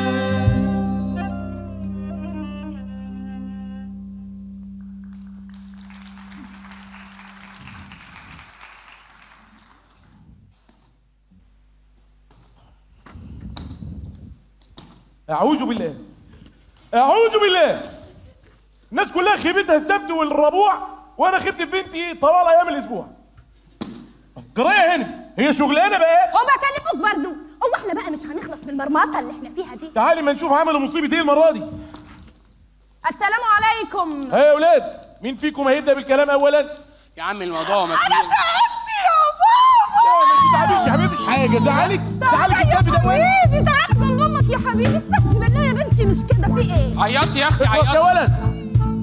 أعوذ بالله أعوذ بالله الناس كلها خيبتها السبت والربوع وأنا خيبت في بنتي طوال أيام الأسبوع جراية هنا هي شغلانة بقى هو بكلمك برضو هو احنا بقى مش هنخلص من المرمطه اللي احنا فيها دي تعالي ما نشوف عملوا مصيبة إيه المرة دي السلام عليكم ها يا ولاد مين فيكم هيبدأ بالكلام أولا؟ يا عم الموضوع ما انا تعبت يا بابا لا ما تتعبيش يا حبيبتي حاجة زعلك زعلك الكلب ده وين؟ حبيبي تعالى جنب امك يا حبيبي استغفر بالله يا بنتي مش كده في ايه عيطت يا اختي اخلص يا عيطت ولد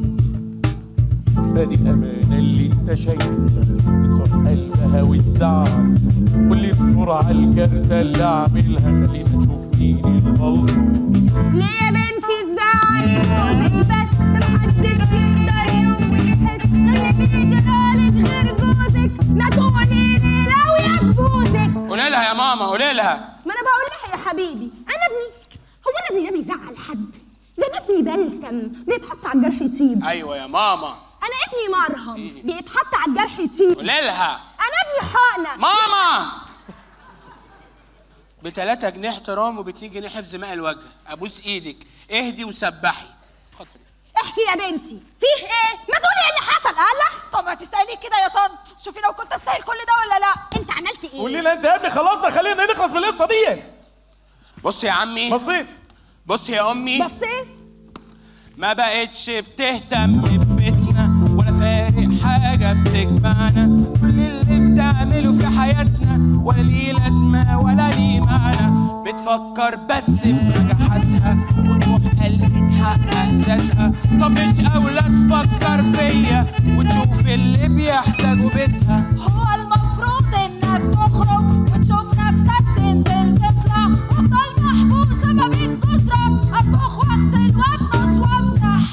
ادي الامانه اللي انت شايفها تكسر قلبها وتزعل واللي بسرعه الكارثه اللي اعملها خلينا نشوف مين الغلطان ليه يا بنتي تزعلي جوزك بس ده محدش يقدر يوم يحس ان في جرالك غير جوزك ما تقولي لي لو يفوزك قولي لها يا ماما قولي لها ما انا بقول لها يا حبيبي انا ابني هو انا ابني ده بيزعل حد ده انا ابني بلسم بيتحط على الجرح يطيب ايوه يا ماما انا ابني مرهم بيتحط على الجرح يطيب قولي لها انا ابني حقنه ماما بتلاتة جنيه احترام وباتنين جنيه حفظ ماء الوجه ابوس ايدك اهدي وسبحي احكي يا بنتي فيه ايه ما تقولي ايه اللي حصل الله طب ما تسالي كده يا طنط شوفي لو كنت استاهل كل ده ولا لا انت عملت ايه قول لنا انت يا ابني خلصنا خلينا نخلص من القصه دي بص يا عمي بصيت بص يا امي بصيت ما بقتش بتهتم ببيتنا ولا فارق حاجة بتجمعنا كل اللي بتعمله في حياتنا ولا ليه لازمة ولا ليه معنى بتفكر بس في نجاحاتها وطموح قلبي تحقق ذاتها طب مش أولى تفكر فيا وتشوف اللي بيحتاجه بيتها هو المفروض انك تخرج وتشوف نفسك تنزل تطلع وتفضل محبوسه ما بين جدران اطبخ واغسل واكنس وامسح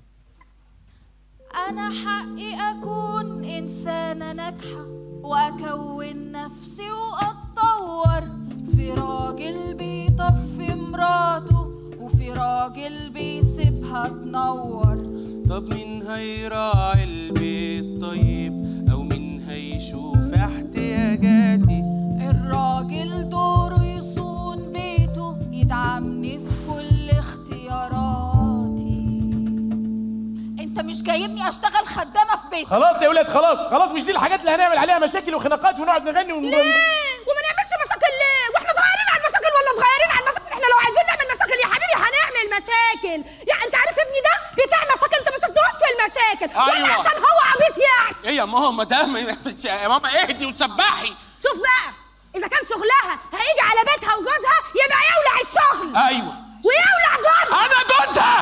انا حقي اكون انسانه ناجحه واكون نفسي واتطور في راجل بيطفي مراته وفي راجل بيسيبها تنور طب مين هيراعي البيت طيب أو مين هيشوف احتياجاتي الراجل دوره يصون بيته يدعمني في كل اختياراتي انت مش جايبني اشتغل خدامه في بيتك خلاص يا ولاد خلاص خلاص مش دي الحاجات اللي هنعمل عليها مشاكل وخناقات ونقعد نغني ون... ليه وما نعملش مشاكل ليه واحنا صغيرين على المشاكل ولا صغيرين على المشاكل احنا لو عايزين نعمل مشاكل يا حبيبي هنعمل مشاكل يعني انت عارف ابني ده بتاع مشاكل انت ما شفتوش في المشاكل ولا أيوة. عشان هو عبيط يعني ايه يا ماما ده يا ماما اهدي وتسبحي شوف بقى اذا كان شغلها هيجي على بيتها وجوزها يبقى يولع الشغل ايوه ويولع جوزها انا جوزها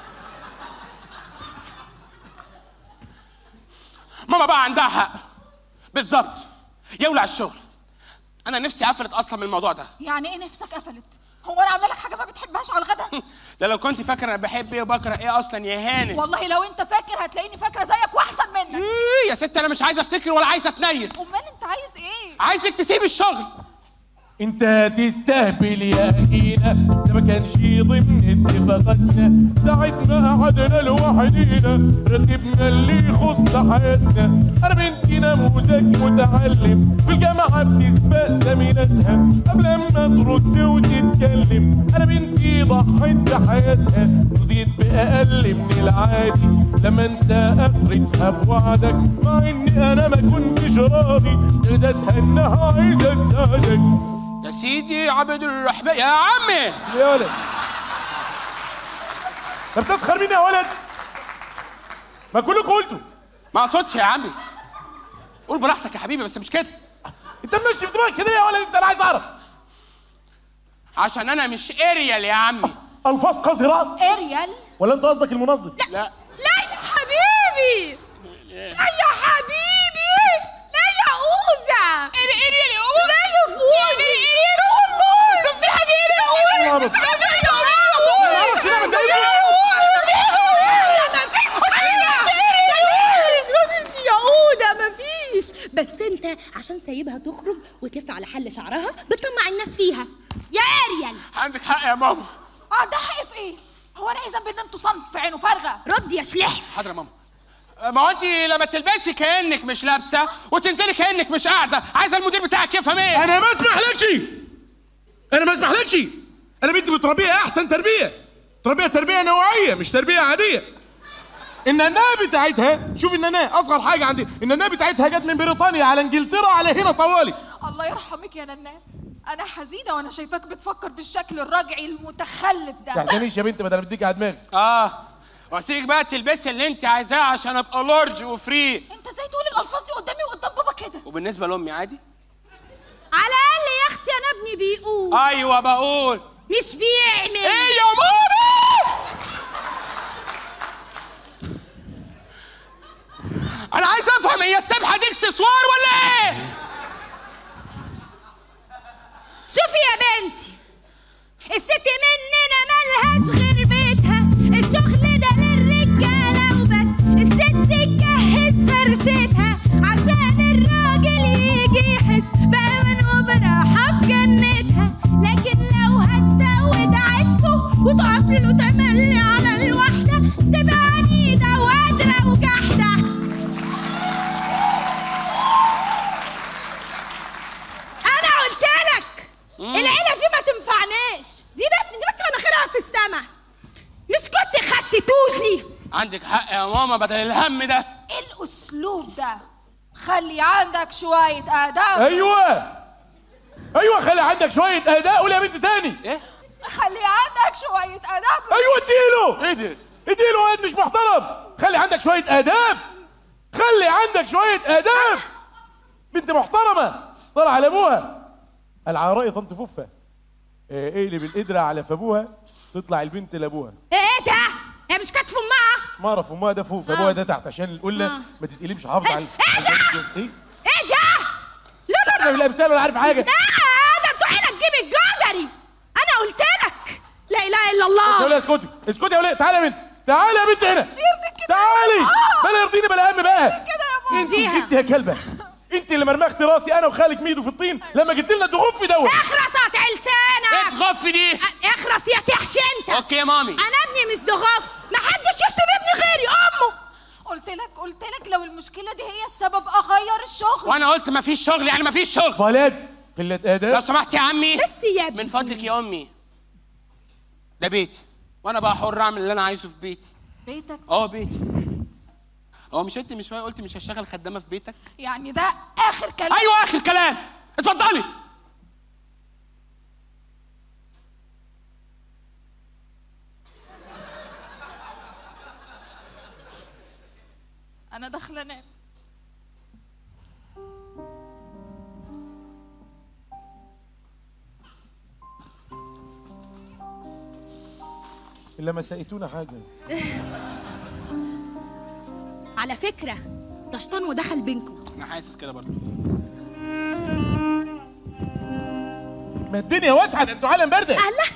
ماما بقى عندها حق بالظبط يولع الشغل انا نفسي قفلت اصلا من الموضوع ده يعني ايه نفسك قفلت هو انا عامله لك حاجه ما بتحبهاش على الغدا ده لو كنت فاكره انا بحب ايه وبكره ايه اصلا يا هانم والله لو انت فاكر هتلاقيني فاكره زيك واحسن منك إيه يا ست انا مش عايز افتكر ولا عايز اتنيل امال انت عايز ايه عايزك تسيب الشغل انت تستهبل يا اخينا ده ما كانش ضمن اتفاقاتنا ساعة ما قعدنا لوحدينا رتبنا اللي يخص حياتنا انا بنتي نموذج متعلم في الجامعة بتسبق زميلتها قبل ما ترد وتتكلم انا بنتي ضحت بحياتها رضيت باقل من العادي لما انت اخرتها بوعدك مع اني انا ما كنتش راضي ادتها انها عايزة تساعدك يا سيدي عبد الرحمن يا عمي يا ولد طب تسخر مني يا ولد ما كلكم قلتوا ما اقصدش يا عمي قول براحتك يا حبيبي بس مش كده انت ماشي في دماغك كده يا ولد انت انا عايز اعرف عشان انا مش اريال يا عمي الفاظ قذره اريال ولا انت قصدك المنظف لا لا يا حبيبي لا يا حبيبي لا يا اوزع ايه ايه يا اوزع لا يا فوزي ايه ايه روح الله طب في حبيبي يا اوزع مش عارفه يا بس انت عشان سايبها تخرج وتلف على حل شعرها بتطمع الناس فيها يا اريال عندك حق يا ماما اه ده حق في ايه هو انا ايه ذنبي ان انتوا صنف في عينه فارغه رد يا شلح حاضر يا ماما ما هو انت لما تلبسي كانك مش لابسه وتنزلي كانك مش قاعده عايزه المدير بتاعك يفهم ايه انا ما اسمحلكش انا ما اسمحلكش انا بنتي بتربيها احسن تربيه تربيه تربيه نوعيه مش تربيه عاديه الناناه بتاعتها شوف الناناه اصغر حاجه عندي الناناه بتاعتها جت من بريطانيا على انجلترا على هنا طوالي الله يرحمك يا ننال انا حزينه وانا شايفاك بتفكر بالشكل الرجعي المتخلف ده تحزنيش يا بنت بدل ما اديك على دماغي اه واسيبك بقى تلبسي اللي انت عايزاه عشان ابقى لارج وفري انت ازاي تقول الالفاظ دي قدامي وقدام بابا كده وبالنسبه لامي عادي على الاقل يا اختي انا ابني بيقول ايوه بقول مش بيعمل ايه يا ماما انا عايز افهم هي السبحه دي اكسسوار ولا ايه شوفي يا بنتي الست مننا ملهاش غير بيتها الشغل ده للرجاله وبس الست تجهز فرشتها عشان الراجل يجي يحس بامان وبراحه في جنتها لكن لو هتزود عيشته وتقف له تملي على الواحده تبقى عنيده وقادره وجحده انا قلت لك العيله عندك حق يا ماما بدل الهم ده ايه الاسلوب ده خلي عندك شويه ادب ايوه ايوه خلي عندك شويه اداء قول يا بنت تاني ايه خلي عندك شويه ادب ايوه اديله ايه ده اديله واد مش محترم خلي عندك شويه اداب خلي عندك شويه اداب بنت محترمه طلع على ابوها العراء طنط فوفه آه، اقلب القدره على فابوها تطلع البنت لابوها ايه ده هي مش كانت في امها ما اعرف امها ده فوق فابوها ده تحت عشان القله آه. ما تتقلبش حافظ على ايه ده ايه ايه ده لا لا لا انا بالامثال ولا عارف حاجه لا ده انتوا عينك جيب الجدري انا قلت لك لا اله الا الله بس يا وليه اسكتي اسكتي يا وليه تعالي يا بنت تعالي يا بنت هنا تعالي بلا يرضيني بلا هم بقى انت اديها. انت يا كلبه انت اللي مرمختي راسي انا وخالك ميدو في الطين لما جبت لنا الدغوف دوت اخرس قطع لسانك غف دي اخرس يا تحش انت اوكي يا مامي انا ابني مش ضغاف محدش يشتم ابني غيري امه قلت لك قلت لك لو المشكله دي هي السبب اغير الشغل وانا قلت مفيش شغل يعني مفيش شغل ولد قله اداب لو سمحت يا عمي بس يا ابني من فضلك يا امي ده بيتي وانا بقى حر اعمل اللي انا عايزه في بيتي بيتك اه بيتي هو مش انت من شويه قلتي مش هشتغل خدامه في بيتك يعني ده اخر كلام ايوه اخر كلام اتفضلي انا داخله انام الا ما سقيتونا حاجه على فكره ده شيطان ودخل بينكم انا حاسس كده برضه ما الدنيا واسعه ده انتوا عالم برده الله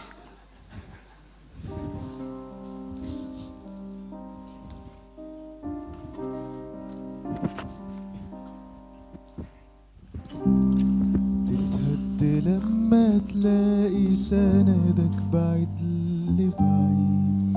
تتهد لما تلاقي سندك بعيد لبعيد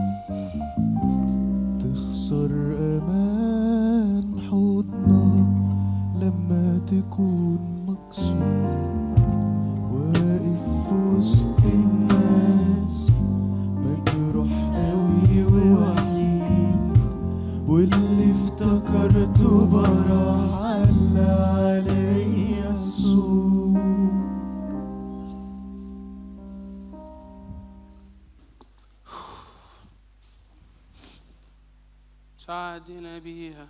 تخسر امان حضنك لما تكون مكسور واقف في وسط الناس مجروح قوي ووحيد واللي افتكرته براح على عليا السوق ساعدنا بيها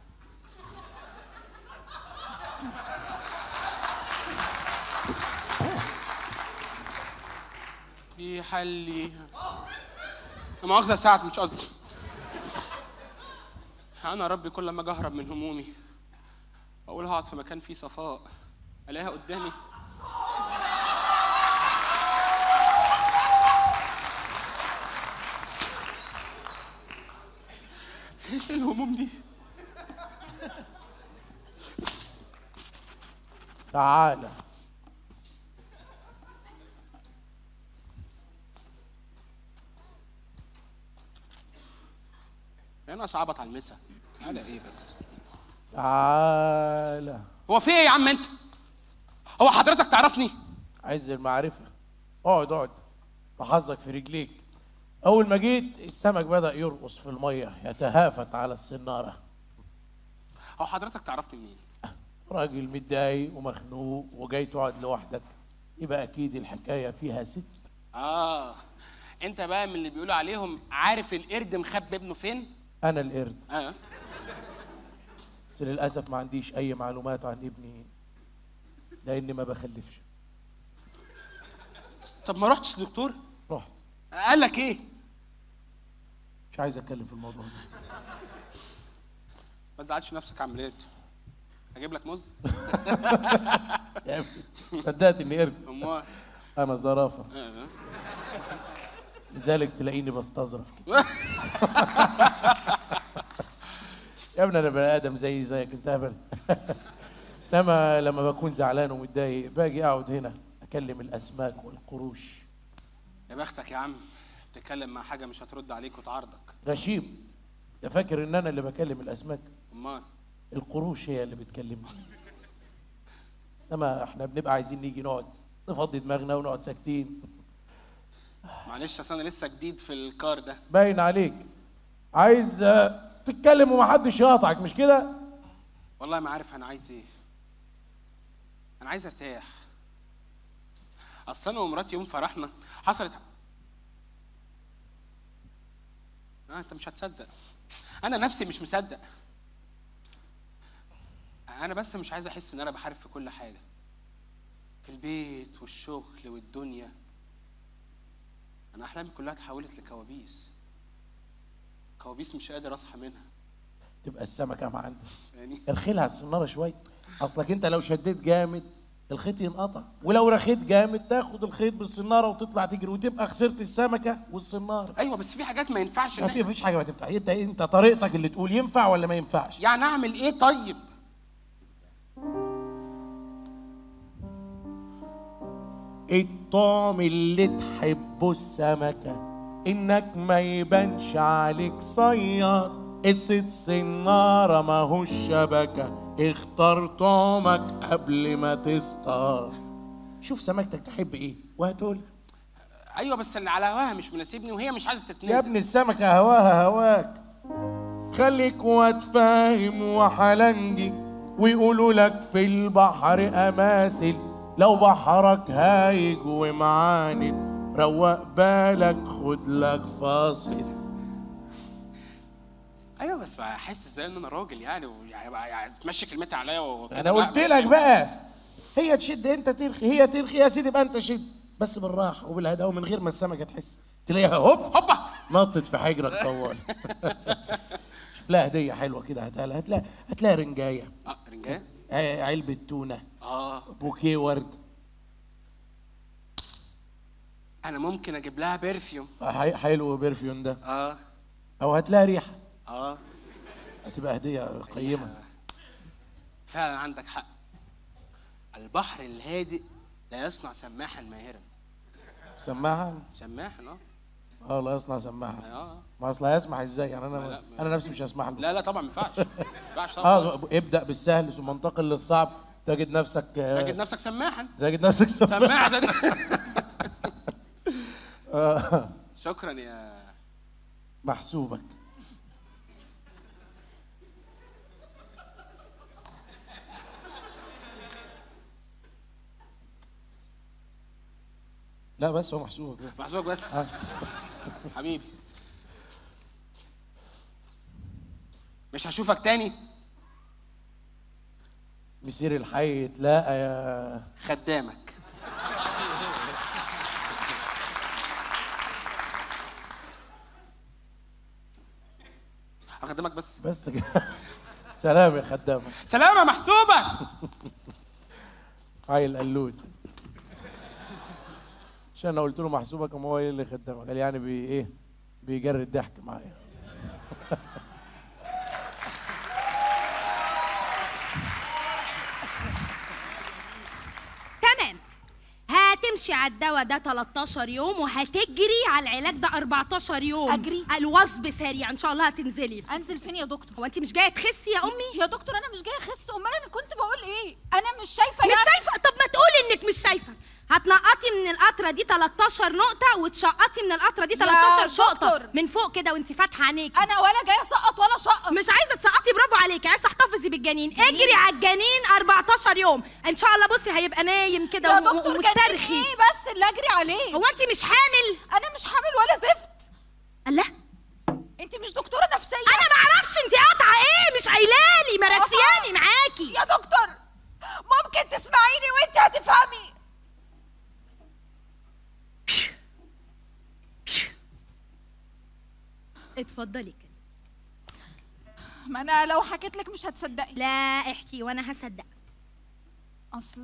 بيحليها لا مؤاخذة ساعة مش قصدي أنا ربي كل ما أجي أهرب من همومي أقول هقعد في مكان فيه صفاء ألاقيها قدامي إيه الهموم دي؟ تعالى أنا صعبت على المسا على إيه بس؟ تعالى هو في إيه يا عم أنت؟ هو حضرتك تعرفني؟ عز المعرفه اقعد اقعد تحظك في رجليك اول ما جيت السمك بدا يرقص في الميه يتهافت على السناره هو حضرتك تعرفني منين؟ راجل متضايق ومخنوق وجاي تقعد لوحدك يبقى اكيد الحكايه فيها ست آه أنت بقى من اللي بيقولوا عليهم عارف القرد مخبي ابنه فين؟ انا القرد آه بس للاسف ما عنديش اي معلومات عن ابني لاني ما بخلفش طب ما رحتش للدكتور؟ رحت قال لك إيه؟ مش عايز اتكلم في الموضوع ده ما تزعلش نفسك يا عم ريت اجيب لك موز يا ابني، صدقت اني قرد امال انا زرافه آه. لذلك تلاقيني بستظرف كده يا ابني انا بني ادم زي زيك انت هبل انما لما بكون زعلان ومتضايق باجي اقعد هنا اكلم الاسماك والقروش يا بختك يا عم بتتكلم مع حاجه مش هترد عليك وتعارضك غشيم ده فاكر ان انا اللي بكلم الاسماك امال القروش هي اللي بتكلمني انما احنا بنبقى عايزين نيجي نقعد نفضي دماغنا ونقعد ساكتين معلش اصل انا لسه جديد في الكار ده باين عليك عايز آه، تتكلم ومحدش يقاطعك مش كده والله ما عارف انا عايز ايه انا عايز ارتاح اصل انا ومراتي يوم فرحنا حصلت آه انت مش هتصدق انا نفسي مش مصدق انا بس مش عايز احس ان انا بحارب في كل حاجه في البيت والشغل والدنيا انا احلامي كلها اتحولت لكوابيس كوابيس مش قادر اصحى منها تبقى السمكه ما عندك يعني ارخيلها على السناره شويه اصلك انت لو شديت جامد الخيط ينقطع ولو رخيت جامد تاخد الخيط بالسناره وتطلع تجري وتبقى خسرت السمكه والسناره ايوه بس في حاجات ما ينفعش ما إن- في مفيش حاجه ما تنفع انت انت طريقتك اللي تقول ينفع ولا ما ينفعش يعني اعمل ايه طيب الطعم اللي تحبه السمكة إنك ما يبانش عليك صياد قصة سنارة ماهوش شبكة اختار طعمك قبل ما تصطاد شوف سمكتك تحب ايه وهتقول ايوه بس اللي على هواها مش مناسبني وهي مش عايزه تتنازل يا ابني السمكة هواها هواك خليك وتفاهم وحلنجي ويقولوا لك في البحر أماثل لو بحرك هايج ومعاند روق بالك خد لك فاصل ايوه بس بحس ازاي ان انا راجل يعني ويعني بقى يعني تمشي كلمتي عليا وكده انا بقى. قلت لك بقى هي تشد انت ترخي هي ترخي يا سيدي بقى انت شد بس بالراحه وبالهداوه ومن غير ما السمكه تحس تلاقيها هوب هوبا نطت في حجرك طوال شوف لها هديه حلوه كده هاتها لها هتلاقي هتلاقي رنجايه اه رنجان آه، علبه تونه اه بوكيه ورد انا ممكن اجيب لها برفيوم آه، حي- حلو برفيون ده اه او هتلاقي ريحه اه هتبقى هديه قيمه فعلا عندك حق البحر الهادئ لا يصنع سماحا ماهرا سماعه سماحا اه اه لا يصنع سماعه اه ما اصل هيسمح ازاي يعني لا، انا لا، انا نفسي مش هسمح له لا لا طبعا ما ينفعش ما ينفعش طبعا اه ابدا بالسهل ثم انتقل للصعب تجد نفسك آه، تجد نفسك سماحا تجد نفسك سماحة زي- آه، شكرا يا محسوبك لا بس هو محسوبك محسوبك بس آه. حبيبي مش هشوفك تاني مسير الحي تلاقى يا خدامك هخدمك بس بس كده سلام يا خدامك سلامة محسوبة عيل قلود عشان انا قلت له محسوبك قام هو ايه اللي خدامك قال يعني بي ايه بيجري الضحك معايا تمام هتمشي على الدواء ده 13 يوم وهتجري على العلاج ده 14 يوم أجري؟ الوصب سريع ان شاء الله هتنزلي انزل فين يا دكتور هو انت مش جايه تخسي يا امي يا دكتور انا مش جايه اخس امال انا كنت بقول ايه انا مش شايفه مش يعني شايفه طب ما تقولي انك مش شايفه هتنقطي من القطره دي 13 نقطه وتشقطي من القطره دي يا 13 نقطه دكتور. من فوق كده وانت فاتحه عينيك انا ولا جايه اسقط ولا شقط مش عايزه تسقطي برافو عليكي عايزه تحتفظي بالجنين اجري على الجنين 14 يوم ان شاء الله بصي هيبقى نايم كده يا و- دكتور جنين ومسترخي ايه بس اللي اجري عليه هو انت مش حامل انا مش حامل ولا زفت الله انت مش دكتوره نفسيه انا ما اعرفش انت قاطعه ايه مش قايلالي مرسياني معاكي يا دكتور ممكن تسمعيني وانت هتفهمي اتفضلي كده ما انا لو حكيت لك مش هتصدقي لا احكي وانا هصدق اصل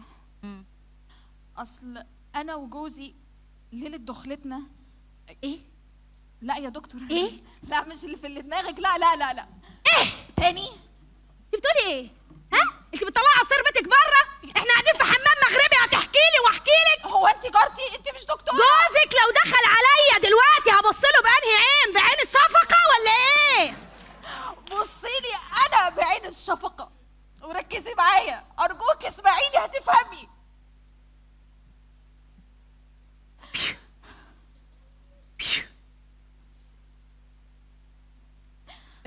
اصل انا وجوزي ليله دخلتنا ايه لا يا دكتور إيه؟ لا مش اللي في اللي دماغك لا لا لا لا ايه تاني انت بتقولي ايه ها انت بتطلعي عصيرتك بره احنا قاعدين في حمام مغربي هتحكي لي واحكي لك هو انت جارتي انت مش دكتوره جوزك لو دخل عليا دلوقتي هبص له بانهي عين بعين الشفقه ولا ايه بصي لي انا بعين الشفقه وركزي معايا ارجوك اسمعيني هتفهمي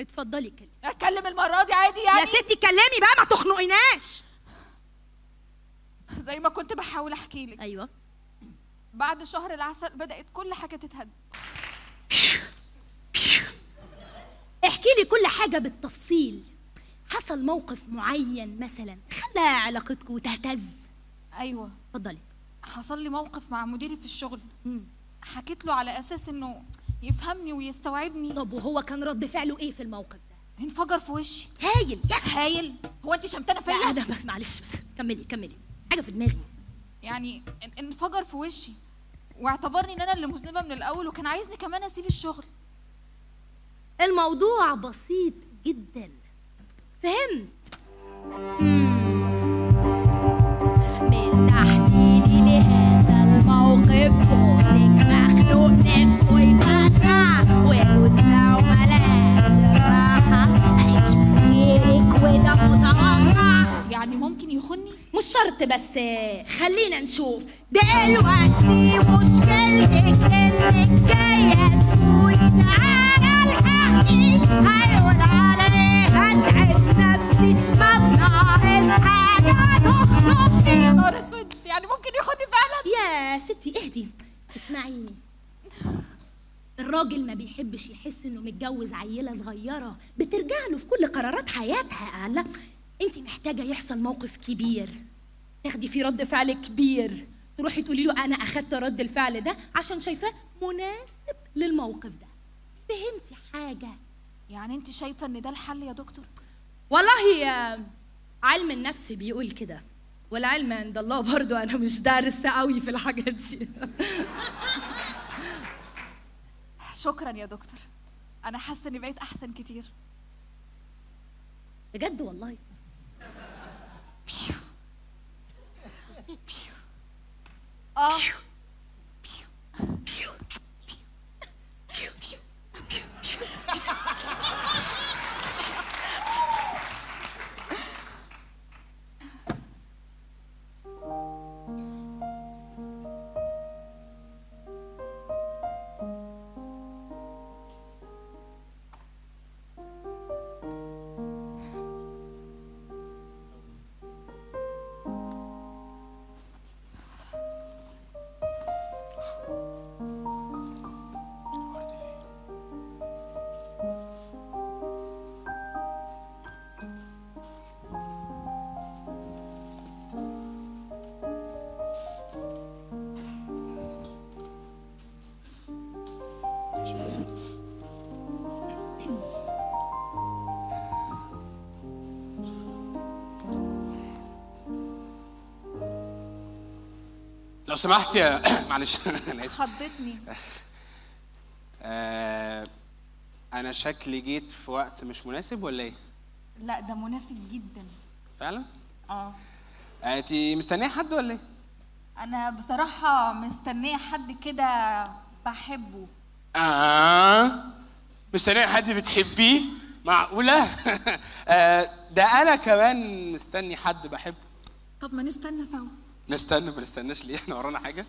اتفضلي كلمي اتكلم المره دي عادي يعني يا ستي كلمي بقى ما تخنقيناش زي ما كنت بحاول احكي لك ايوه بعد شهر العسل بدات كل حاجه تتهد احكي لي كل حاجه بالتفصيل حصل موقف معين مثلا خلى علاقتكم تهتز ايوه اتفضلي حصل لي موقف مع مديري في الشغل حكيت له على اساس انه يفهمني ويستوعبني طب وهو كان رد فعله ايه في الموقف ده انفجر في وشي هايل يس هايل هو انت شمتانه لا فيا انا ب- معلش بس كملي كملي حاجه في دماغي يعني ان- انفجر في وشي واعتبرني ان انا اللي مذنبه من الاول وكان عايزني كمان اسيب الشغل الموضوع بسيط جدا فهمت مم، من تحليلي لهذا الموقف جوزك مخلوق نفسه يفرقع وجوز لو ملاش الراحة هيشوف غيرك وده متوقع يعني ممكن يخني مش شرط بس خلينا نشوف دلوقتي مشكلتك انك جاية تقولي تعالى الحقني هيقول علي هتعب نفسي ما بناقص حاجة تخنقني يا نهار اسود يعني ممكن يخني فعلا يا ستي اهدي اسمعيني الراجل ما بيحبش يحس انه متجوز عيله صغيره بترجع له في كل قرارات حياتها لا انت محتاجه يحصل موقف كبير تاخدي فيه رد فعل كبير تروحي تقولي له انا اخدت رد الفعل ده عشان شايفاه مناسب للموقف ده فهمتي حاجه يعني انت شايفه ان ده الحل يا دكتور والله يا علم النفس بيقول كده والعلم عند الله برضو انا مش دارسه قوي في الحاجات دي شكرا يا دكتور انا حاسه اني بقيت احسن كتير بجد والله اه لو سمحت يا معلش انا اسف خضتني آه، انا شكلي جيت في وقت مش مناسب ولا ايه لا ده مناسب جدا فعلا اه آه، انت مستنيه حد ولا ايه انا بصراحه مستنيه حد كده بحبه اه مستنيه حد بتحبيه معقوله آه، ده انا كمان مستني حد بحبه طب ما نستنى سوا نستنى ما نستناش ليه احنا ورانا حاجه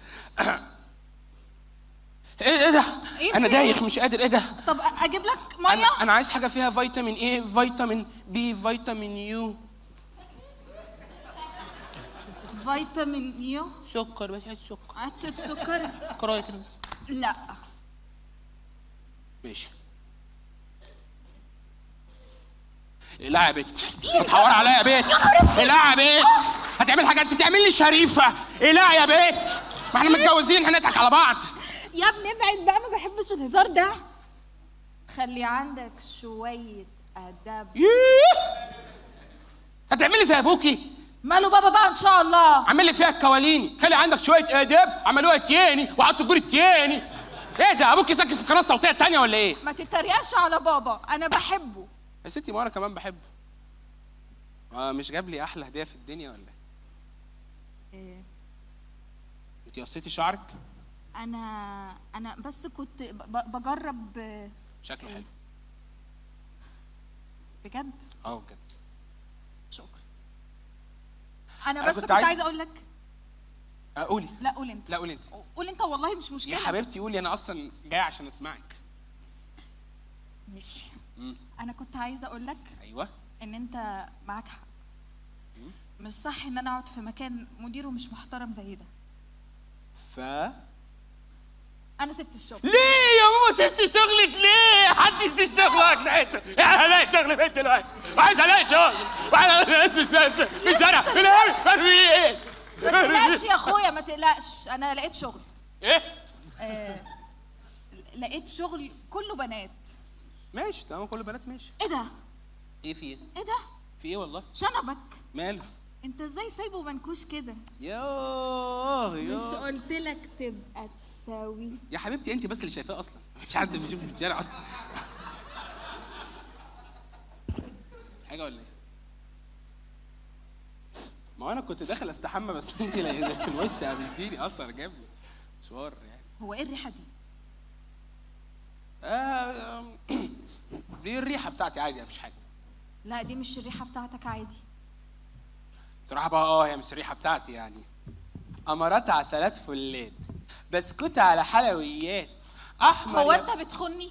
ايه ايه ده إيه انا في إيه؟ دايخ مش قادر ايه ده طب اجيب لك انا ميه انا عايز حاجه فيها فيتامين ايه فيتامين بي فيتامين يو فيتامين يو سكر بس عايز سكر عدة سكر كرايه كده لا ماشي لا يا بت هتحور عليا يا بت لا يا بت هتعمل حاجات تعمل لي شريفه ايه لا يا بت ما احنا متجوزين هنضحك على بعض يا ابني ابعد بقى ما بحبش الهزار ده خلي عندك شوية أدب هتعملي زي ابوكي ماله بابا بقى إن شاء الله عامل لي فيها الكواليني خلي عندك شويه ادب عملوها تاني وقعدتوا تقولي تاني ايه ده ابوكي ساكن في قناه صوتيه تانية ولا ايه ما تتريقش على بابا أنا بحبه يا ستي ما انا كمان بحبه اه مش جاب لي احلى هديه في الدنيا ولا ايه إيه، انت قصيتي شعرك أنا أنا بس كنت ب- بجرب شكله حلو بجد اه بجد شكرا أنا أنا بس كنت كنت عايز- عايزة أقول لك آه، قولي لا قول أنت لا قولي انت قول أنت والله مش يا مشكلة حبيبتي قولي انا اصلا جاي عشان اسمعك ماشي انا كنت عايزه اقول لك ايوه ان انت معاك حق مش صح ان انا اقعد في مكان مديره مش محترم زي ده ف انا سبت الشغل ليه يا ماما سبت شغلك ليه؟ حد يسيب شغلك ليه؟ يعني الاقي شغل فين دلوقتي؟ عايز الاقي شغل وعايز في في الشارع في الهوا في ايه؟ ما تقلقش يا اخويا ما تقلقش انا لقيت شغل ايه؟ آه لقيت شغل كله بنات ماشي تمام كل بنات ماشي ايه ده ايه في ايه؟ ايه ده في ايه والله؟ شنبك ماله؟ انت ازاي سايبه منكوش كده ياه مش ياه قلت لك تبقى تساوي يا حبيبتي انت بس اللي شايفاه اصلا مش حد بيشوف في الشارع حاجه ولا ايه ما هو انا كنت داخل استحمى بس انت اللي في الوش قابلتيني اصلا جاب لي مشوار يعني هو ايه الريحه دي آه دي الريحه بتاعتي عادي مفيش حاجه لا دي مش الريحه بتاعتك عادي بصراحه بقى اه هي مش الريحه بتاعتي يعني امارات عسلات فلات بسكوت على حلويات احمر هو يا- انت بتخني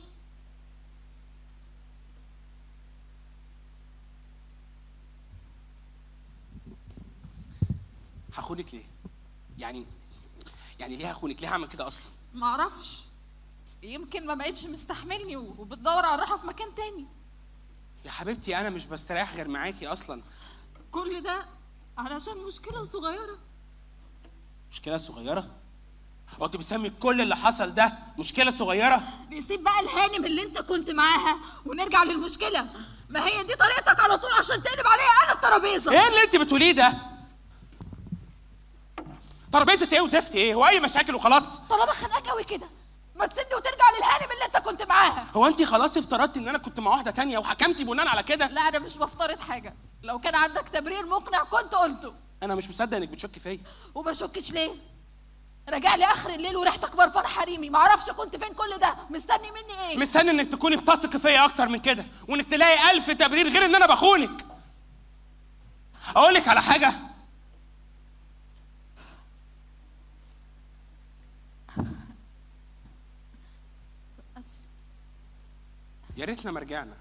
هخونك ليه يعني يعني ليه هخونك ليه هعمل كده اصلا معرفش يمكن ما بقتش مستحملني وبتدور على الراحه في مكان تاني يا حبيبتي انا مش بستريح غير معاكي اصلا كل ده علشان مشكله صغيره مشكله صغيره هو انت بتسمي كل اللي حصل ده مشكله صغيره نسيب بقى الهانم اللي انت كنت معاها ونرجع للمشكله ما هي دي طريقتك على طول عشان تقلب عليا انا الترابيزه ايه اللي انت بتقوليه ده ترابيزه ايه وزفت ايه هو اي مشاكل وخلاص طالما خناك قوي كده ما تسيبني وترجع للهانم اللي انت كنت معاها هو انت خلاص افترضتي ان انا كنت مع واحده تانية وحكمتي بناء على كده لا انا مش بفترض حاجه لو كان عندك تبرير مقنع كنت قلته انا مش مصدق انك بتشكي فيا وما شكش ليه راجع لي اخر الليل وريحتك برفان حريمي معرفش كنت فين كل ده مستني مني ايه مستني انك تكوني بتثقي فيا اكتر من كده وانك تلاقي الف تبرير غير ان انا بخونك اقول لك على حاجه بس يا ريتنا ما رجعنا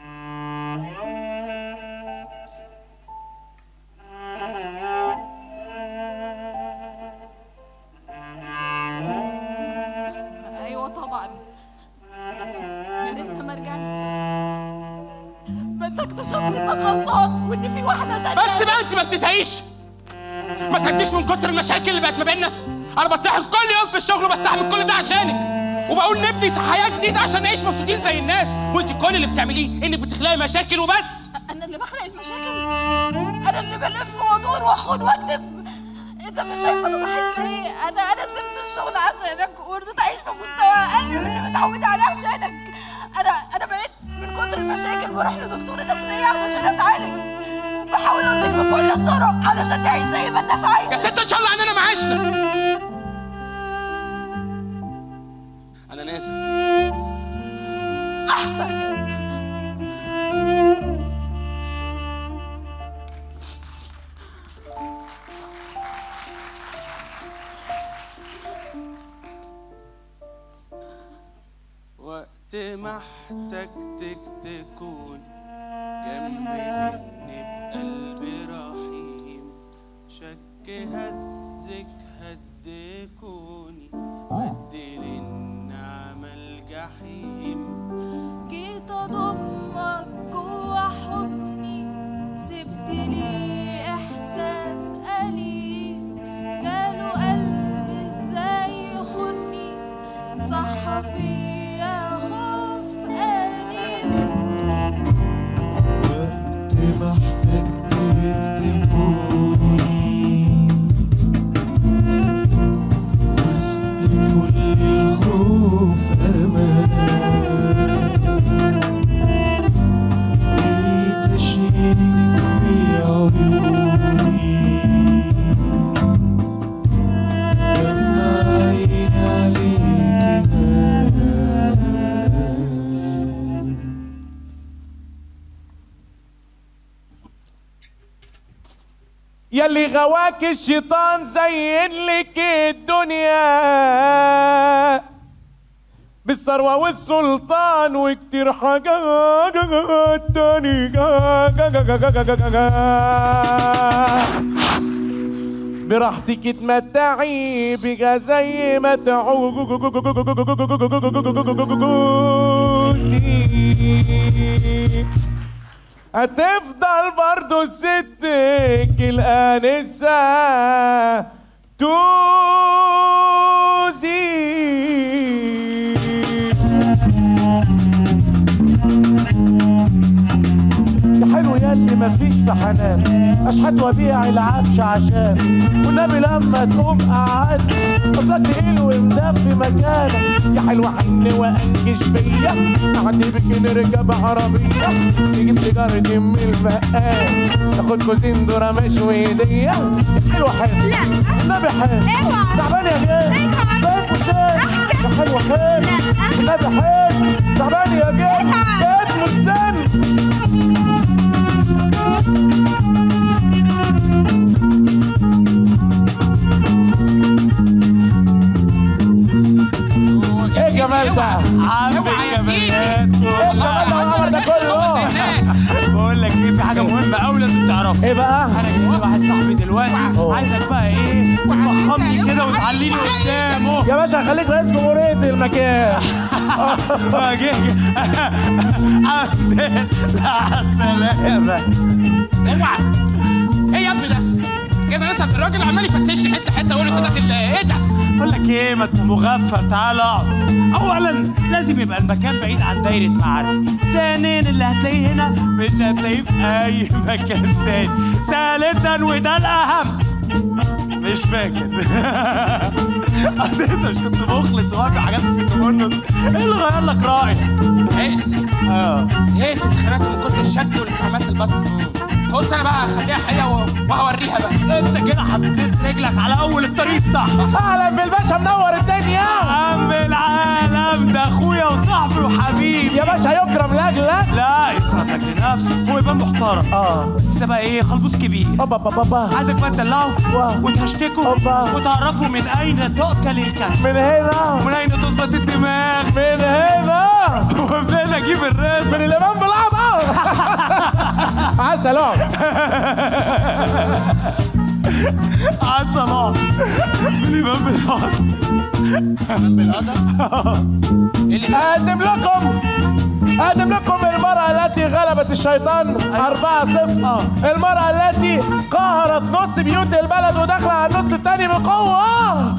ايوه طبعا يا ريتنا ما رجعنا ما انت اكتشفت انك غلطان وان في واحده تانية بس بقى انت ما بتزهقيش ما تعبتيش من كتر المشاكل اللي بقت ما بيننا انا بطحن كل يوم في الشغل وبستحمل كل ده عشانك وبقول نبني حياه جديده عشان نعيش مبسوطين زي الناس وانت كل اللي بتعمليه انك بتخلقي مشاكل وبس انا اللي بخلق المشاكل انا اللي بلف وادور واخون واكتب انت مش شايف انا ضحيت بايه انا انا سبت الشغل عشانك ورضيت اعيش في مستوى اقل من اللي متعوده عليه عشانك انا انا بقيت من كتر المشاكل بروح لدكتوره نفسيه علشان اتعالج بحاول ارضيك بكل الطرق علشان نعيش زي ما الناس عايشه يا ست ان شاء الله عننا معاشنا انا ناسف احسن وقت ما احتجتك تكون جنبي مني بقلبي رحيم شك هزك هدكوني بدل النعمة الجحيم جيت اضمك جوا حضني سبت لي احساس أليم جاله قلب ازاي يخني صح فيا خوف قليل وقت ما احتجتك تكوني وسط كل الخوف امان جيت اشيلك في عيوني لما عيني عليكي هان يلي غواك الشيطان زين لك الدنيا بالثروة والسلطان وكتير حاجات تاني براحتك اتمتعي بيها زي ما تعوزي هتفضل برضو ستك الآنسة توزي يا حلو ياللي مفيش في حنان اشحت وابيع العفش عشان والنبي لما تقوم قعد اصلك تقيل ومدفي مكانك يا حلوة حن وانجش فيا اعدي بك نركب عربية نجيب سيجارة ام البقال ناخد كوزين ذرة مشوي هدية يا حلوة حلو لا النبي حلو اوعى تعبان يا جيل بقيت مسان يا حلوة حلو النبي حلو تعبان يا جيل بقيت مسان ايه الجمال ده؟ عم الكماليات ايه الجمال ده والعمر ده كله؟ بقول لك ايه في حاجه مهمه قوي لازم تعرفها ايه بقى؟ انا جبت واحد صاحبي دلوقتي عايزك بقى ايه تفخمني كده وتعليني قدامه يا باشا خليك رئيس جمهورية المكان آه، جه جه. عبد لا سلامة اوعى ايه يا ابني ده كده لسه الراجل عمال يفتشني حته حته اقول له كده في ال- ايه ده بقول لك ايه ما انت مغفل تعال اقعد اولا لازم يبقى المكان بعيد عن دايره معارفي ثانيا اللي هتلاقيه هنا مش هتلاقيه في اي مكان تاني ثالثا وده الاهم مش فاكر أصل انت مش كنت مخلص وفي حاجات السكمونس ايه اللي غير لك رايك؟ هيت اه هيت الخيرات من كتر الشد والالتهامات البطن قلت انا بقى اخليها حقيقه و- وهوريها بقى انت كده حطيت رجلك على اول الطريق صح اهلا بالباشا منور الدنيا عم العالم ده اخويا وصاحبي وحبيبي يا باشا يكرم لاجلك لا يكرم لك لنفسه هو يبان محترم اه بس ده بقى ايه خلبوس كبير بابا بابا بابا عايزك بقى تدلعه واو. وتهشتكه أوبا. وتعرفه من اين تؤكل الكتف من هنا ومن اين تظبط الدماغ من هنا ومنين اجيب الرزق من الامام بالعضة عسل عسل من الامام بالحضر اقدم لكم اقدم لكم المرأة التي غلبت الشيطان 4-0 المرأة التي قهرت نص بيوت البلد وداخلة على النص التاني بقوة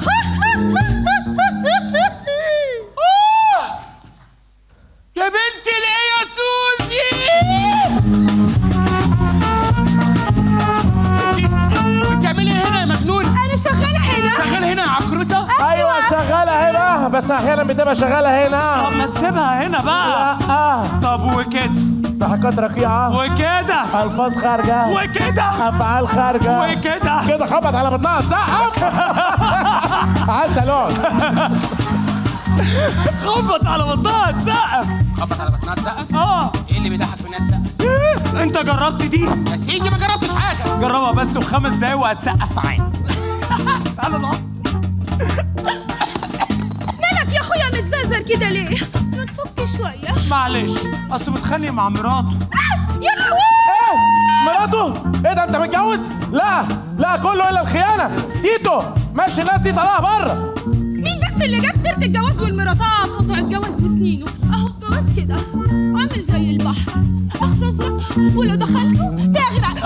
يا بنتي الايه يا توزي انت بتعملي ايه هنا يا مجنون انا شغاله هنا شغاله هنا يا عكروته ايوه شغالة هنا بس احيانا بتبقى شغالة طب هنا ما تسيبها هنا بقى اه طب وكده ضحكات رقيعة وكده الفاظ خارجة وكده افعال خارجة وكده كده خبط على بطنها سقف عسل اقعد خبط على بطنها تسقف خبط على بطنها تسقف اه ايه اللي بيضحك في انها تسقف إيه؟ انت جربت دي يا سيدي ما جربتش حاجه جربها بس وخمس دقايق وهتسقف معايا تعالى نقعد مالك يا اخويا متزرزر كده ليه ما تفك شويه معلش اصل متخانق مع مراته يا لهوي ايه مراته ايه ده انت متجوز لا لا كله الا الخيانه تيتو ماشي الناس دي طلعها بره مين بس اللي جاب سيره الجواز والمراتات قطع الجواز بسنينه اهو الجواز كده عامل زي البحر اخر ازرق ولو دخلته تغرق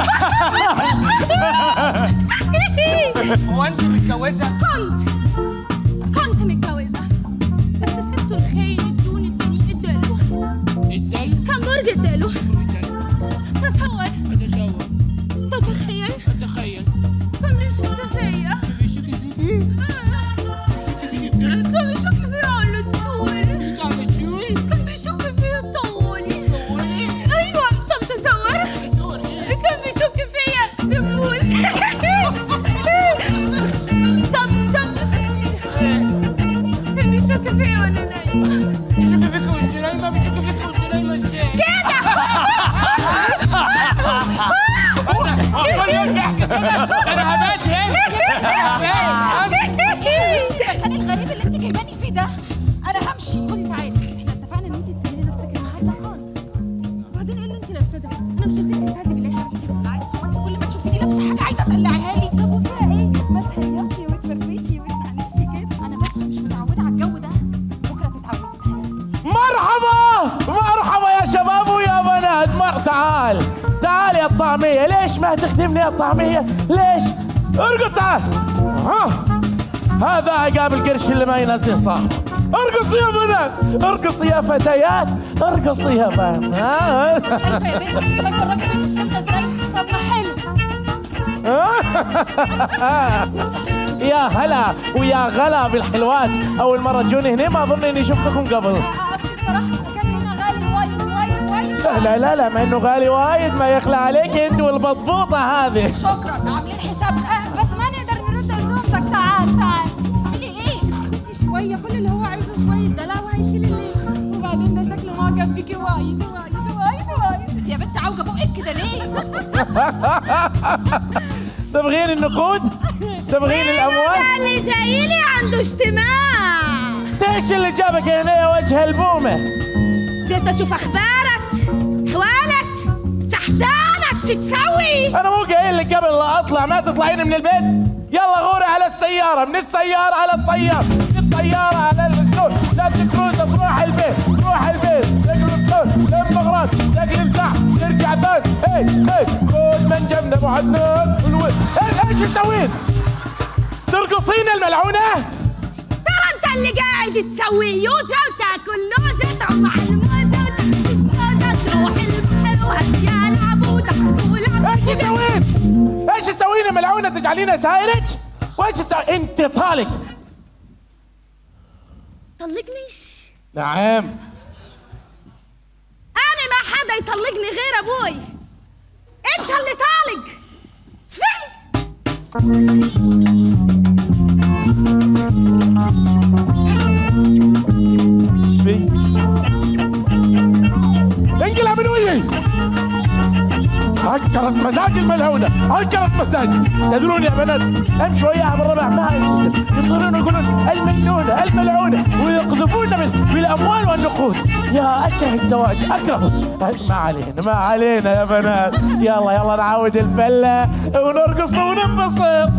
هو انت متجوزه كنت كنت متجوزه بس سبته الخاين ادوني الدنيا اداله ادالي كان برج اداله تصور اتشوق تتخيل اتخيل كان بيشك فيا بيشوكي فيكي كان بيشك فيا على الطول على الشوي كان بيشك فيا طولي ايوه طب تصور كان بيشك فيا دبوس طب طب كان بيشك فيا وانا نايمه بيشوكي فيكي وانت نايمه بيشوكي فيكي وانت نايمه ازاي هو كل يوم ضحك كده انا هبات هنا المكان الغريب اللي انت جايباني فيه ده انا همشي خدي تدلعيها لي طب وفيها ايه ما تهيصي وتفرفشي وتنعنشي كده انا بس مش متعوده على الجو ده بكره تتعودي مرحبا مرحبا يا شباب ويا بنات مر تعال تعال يا الطعمية ليش ما تخدمني يا الطعمية ليش ارقص تعال ها هذا عقاب القرش اللي ما ينزل صاحبه ارقصي يا بنات ارقصي يا فتيات ارقصي يا بنات شايفه يا بنت شايفه الراجل بيبص لنا ازاي طب ما حلو يا هلا ويا غلا بالحلوات اول مرة تجوني هنا ما اظن اني شفتكم قبل اصل بصراحه المكان هنا غالي وايد وايد وايد لا لا لا لا ما انه غالي وايد ما يخلى عليك انت والبطبوطة هذه شكرا عاملين حسابنا آه، بس ما نقدر نرد هدومتك تعال تعال تعملي ايه اسكتي شويه كل اللي هو عايزه شويه دلع وهيشيل الليل وبعدين ده شكله معجب بيكي وايد وايد وايد وايد انت يا بنت عوجه بقك كده ليه تبغين النقود تبغين الاموال اللي جاي لي عنده اجتماع ايش اللي جابك هنا يا وجه البومه جيت اشوف اخبارك حوالك شحتانك شو تسوي انا مو قايل لك قبل لا اطلع ما تطلعين من البيت يلا غوري على السياره من السياره على الطيار من الطياره على الكروز لا تكروز تروح البيت تروح البيت تقلب كروز لين بغرات تقلب ساعه ترجع ثاني اي اي خذ من جنب ابو عدنان والولد ايش ايش تسوين؟ ترقصين الملعونه؟ ترى انت اللي قاعد تسوي يوجا وتاكل لوجا تطمع الموجة وتسكت تروح البحر وهتيا لعب وتحكوا لعب ايش تسوين؟ ايش تسوين يا ملعونه تجعلينها سايرج؟ وايش تسوي؟ انت طالق طلقنيش نعم انا ما حدا يطلقني غير ابوي انت اللي طالق تفعل ايش في؟ انقلع من وجهي عكرت مزاج الملعونة عكرت مزاج تدرون يا بنات امشي وياها بالربع ما ينسكت يصيرون يقولون المجنونة الملعونة ويقذفونا بال- بالاموال والنقود يا اكره الزواج اكرهه ما علينا ما علينا يا بنات يلا يلا نعود الفلة ونرقص وننبسط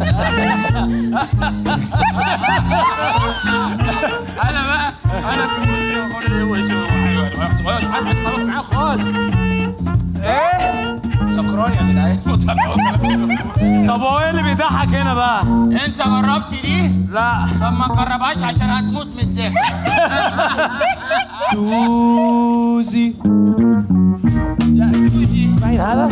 انا بقى انا خلاص معايا خالص ايه سكران يا جدعان طب هو ايه اللي بيضحك هنا بقى؟ انت جربت دي؟ لا طب ما تجربهاش عشان هتموت من الضحك توزي لا توزي اسمعين هذا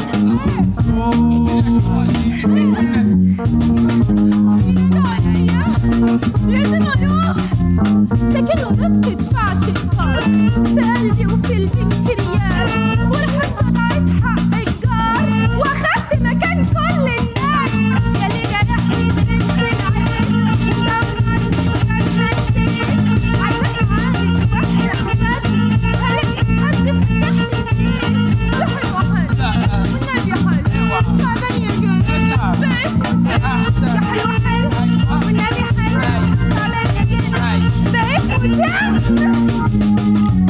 لازم اروح سكنه ما بتدفعش القار في قلبي وفي البنكرياس ورحت قطعت حق الجار واخدت مكان كل الناس ياللي جرحني من العين ودمعت وكرمشتني عشان عادي واحرق بجد خليني حد فتحني روحي وحد والنبي حل تعبان يا جد بقيت مسافر يا حلو حلو والنبي حلو تعبان يا جد بقيت مسافر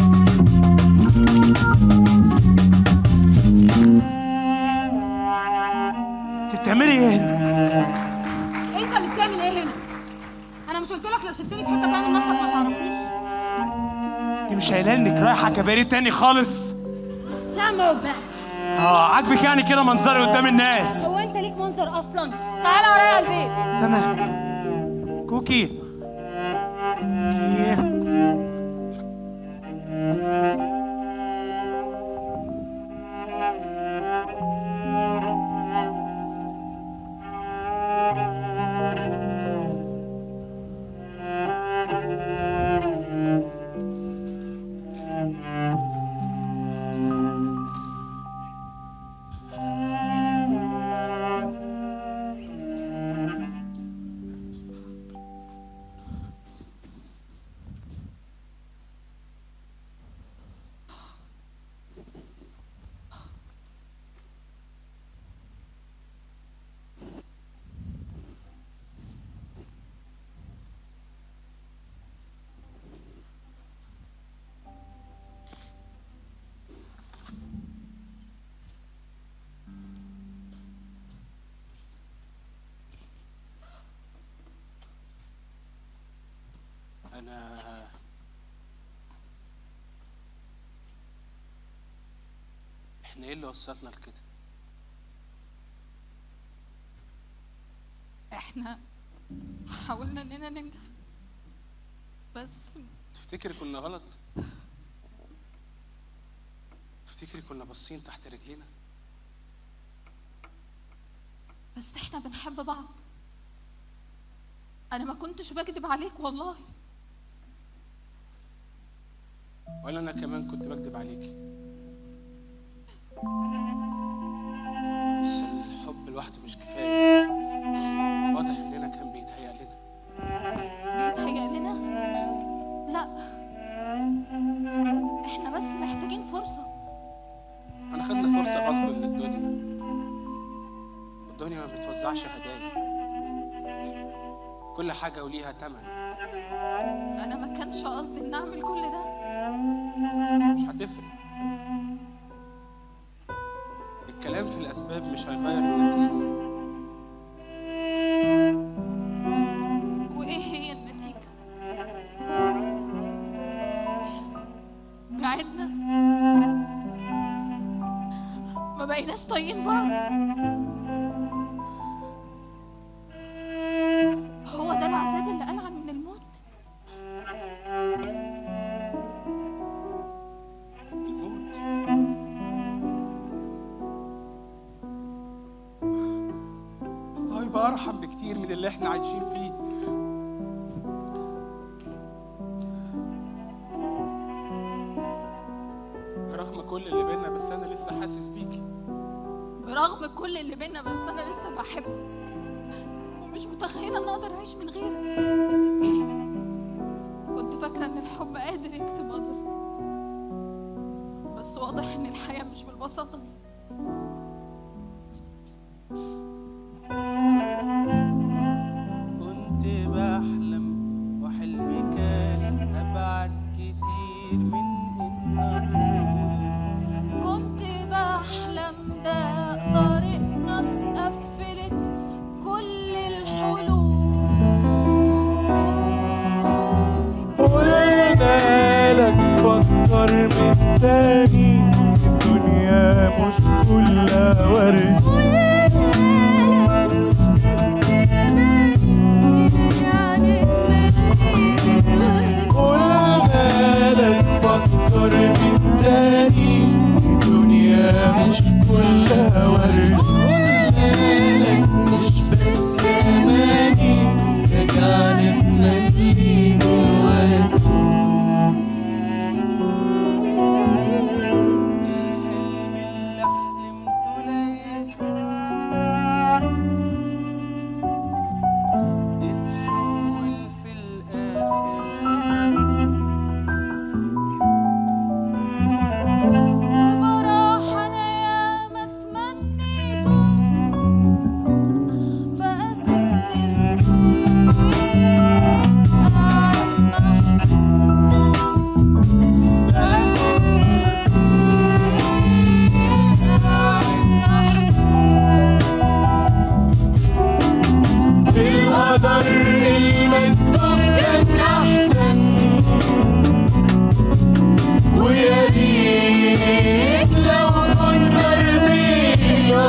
انت بتعملي ايه؟ انت اللي بتعمل ايه هنا انا مش قلت لك لو شفتني في حته تعمل نفسك ما تعرفنيش انت مش قايله انك رايحه كباريه تاني خالص؟ يا عم اقعد بقى اه عاجبك يعني كده منظري قدام الناس هو انت ليك منظر اصلا تعالى ورايا على البيت تمام كوكي كوكي احنا ايه اللي وصلنا لكده احنا حاولنا اننا ننجح بس تفتكري كنا غلط تفتكري كنا باصين تحت رجلينا بس احنا بنحب بعض انا ما كنتش بكذب عليك والله ولا انا كمان كنت بكذب عليكي بس الحب لوحده مش كفايه واضح اننا كان بيتهيأ لنا بيتهيأ لنا لا احنا بس محتاجين فرصة انا خدنا فرصه غصب من الدنيا الدنيا ما بتوزعش هدايا كل حاجه وليها تمن انا ما كانش قصدي ان اعمل كل ده مش هتفرق الكلام في الاسباب مش هيغير النتيجه وايه هي النتيجة بعدنا ما بقيناش طايقين بعض هو ده العذاب اللي ألعن من الموت الموت الله يبقى ارحم بكتير من اللي احنا عايشين فيه رغم كل اللي بينا بس انا لسه حاسس بيكي برغم كل اللي بينا بس أنا لسه بحبك ومش متخيلة إن أقدر أعيش من غيرك كنت فاكرة إن الحب قادر يكتب قدر بس واضح إن الحياة مش بالبساطة دي كنت بحلم وحلمي كان أبعد كتير من إن أكون كنت بحلم ده طريقنا اتقفلت كل الحلول قلنا لك فكر من تاني الدنيا مش كلها ورد قلنا لك فكر من تاني الدنيا مش كلها ورد قلنا لك مش بس أماني رجع نتمني دلوقتي اتحول في الآخر وبراحة أنا ياما تمنيته بقى سجن الكيس قاعد محبوس بقى سجن الكيس قاعد القدر المكتوب كان أحسن ويا ريت لو كنا رضينا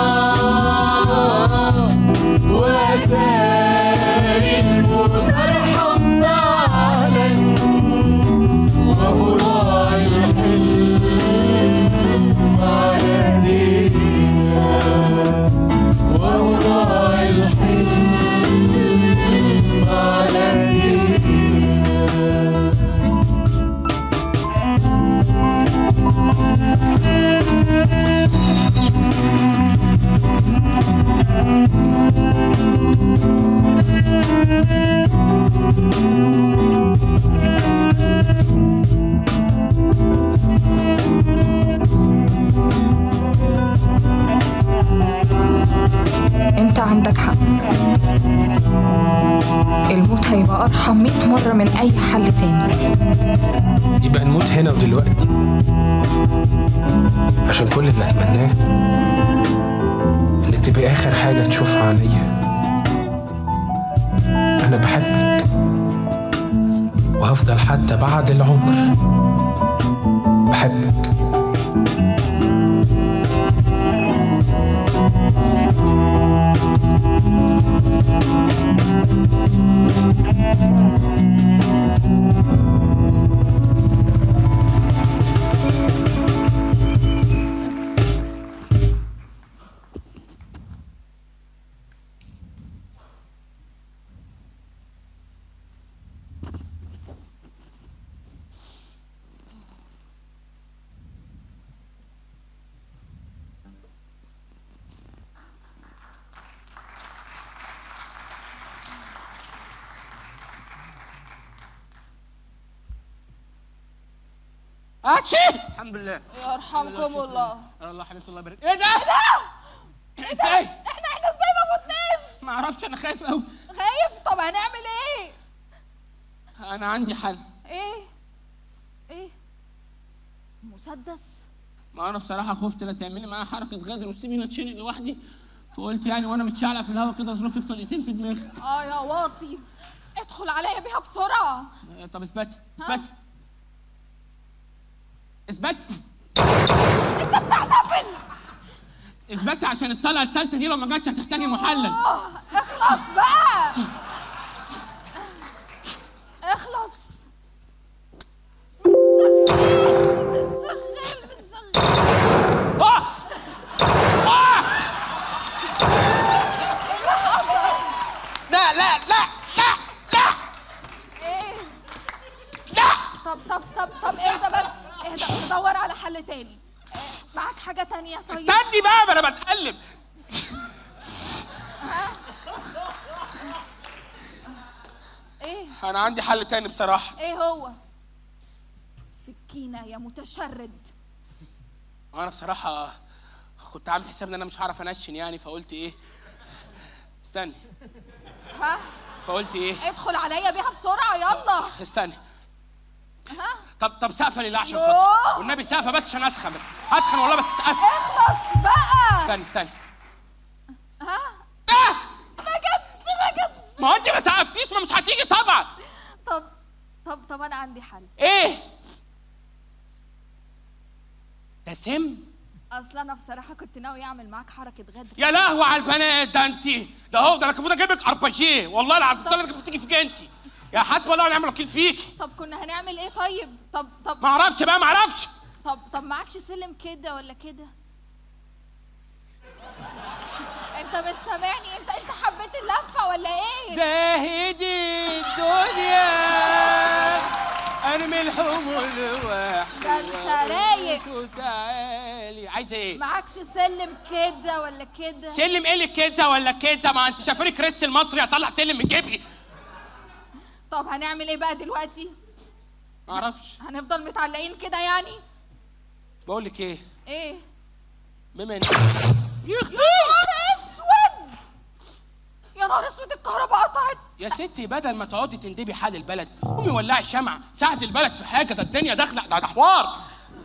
وأتاري الموت أرحم فعلا وهو راعي الحلم على ايدينا وهو راعي الحلم على ايدينا انت عندك حق الموت هيبقى ارحم 100 مرة من اي حل تاني يبقى نموت هنا ودلوقتي عشان كل اللي اتمناه انك تبقى اخر حاجة تشوفها عينيا انا بحبك وهفضل حتى بعد العمر بحبك اتشي الحمد لله يرحمكم الله الله حبيبتي الله يبارك ايه ده؟ ايه ازاي؟ احنا احنا ازاي ما متناش ما اعرفش انا خايف قوي خايف طب هنعمل ايه انا عندي حل ايه ايه مسدس ما انا بصراحه خفت لا تعملي معايا حركه غدر وتسيبيني اتشنق لوحدي فقلت يعني وانا متشعلق في الهوا كده ظروفك طلقتين في دماغي اه يا واطي ادخل عليا بيها بسرعه آه، طب اثبتي اثبتي اثبتي انت بتحتفل اثبتي عشان الطلقه الثالثه دي لو ما جاتش هتحتاجي محلل اه اخلص بقى اخلص مش شغال مش شغال مش شغال اه اه لا لا لا لا لا ايه لا طب طب طب طب ايه ده بس اهدى ندور على حل تاني إيه، معاك حاجة تانية طيب استني بقى ما انا بتقلب ايه انا عندي حل تاني بصراحه ايه هو سكينة يا متشرد انا بصراحه كنت عامل حساب ان انا مش هعرف انشن يعني فقلت ايه استني ها فقلت ايه ادخل عليا بيها بسرعة يلا استني ها طب طب سقفه لله عشان يوه. خاطر والنبي سقفه بس عشان اسخن بس اسخن والله بس سقفه اخلص بقى استني استني ها ما جاتش ما جاتش ما هو انت ما سقفتيش ما مش هتيجي طبعا طب طب طب انا عندي حل ايه ده سم اصل انا بصراحة كنت ناوي اعمل معاك حركة غدر يا لهوي على البنات ده انت ده هو ده انا كنت المفروض اجيب لك ارباجيه والله العظيم ده انا كنت تيجي فيك انت يا حسب الله ونعم الوكيل فيكي طب كنا هنعمل ايه طيب طب طب ما اعرفش بقى ما اعرفش طب طب معكش سلم كده ولا كده انت مش سامعني انت انت حبيت اللفه ولا ايه زاهدي الدنيا ارمي الحمل وحدي ده انت رايق وتعالي عايزه ايه معكش سلم كده ولا كده سلم ايه اللي كده ولا كده ما انت شايفاني كريس المصري هطلع سلم من جيبي طب هنعمل ايه بقى دلوقتي ما اعرفش هنفضل متعلقين كده يعني بقول لك ايه ايه بما ان يا نهار اسود يا نهار اسود الكهرباء قطعت يا ستي بدل ما تقعدي تندبي حال البلد قومي ولعي شمعة ساعد البلد في حاجة ده الدنيا داخلة ده ده حوار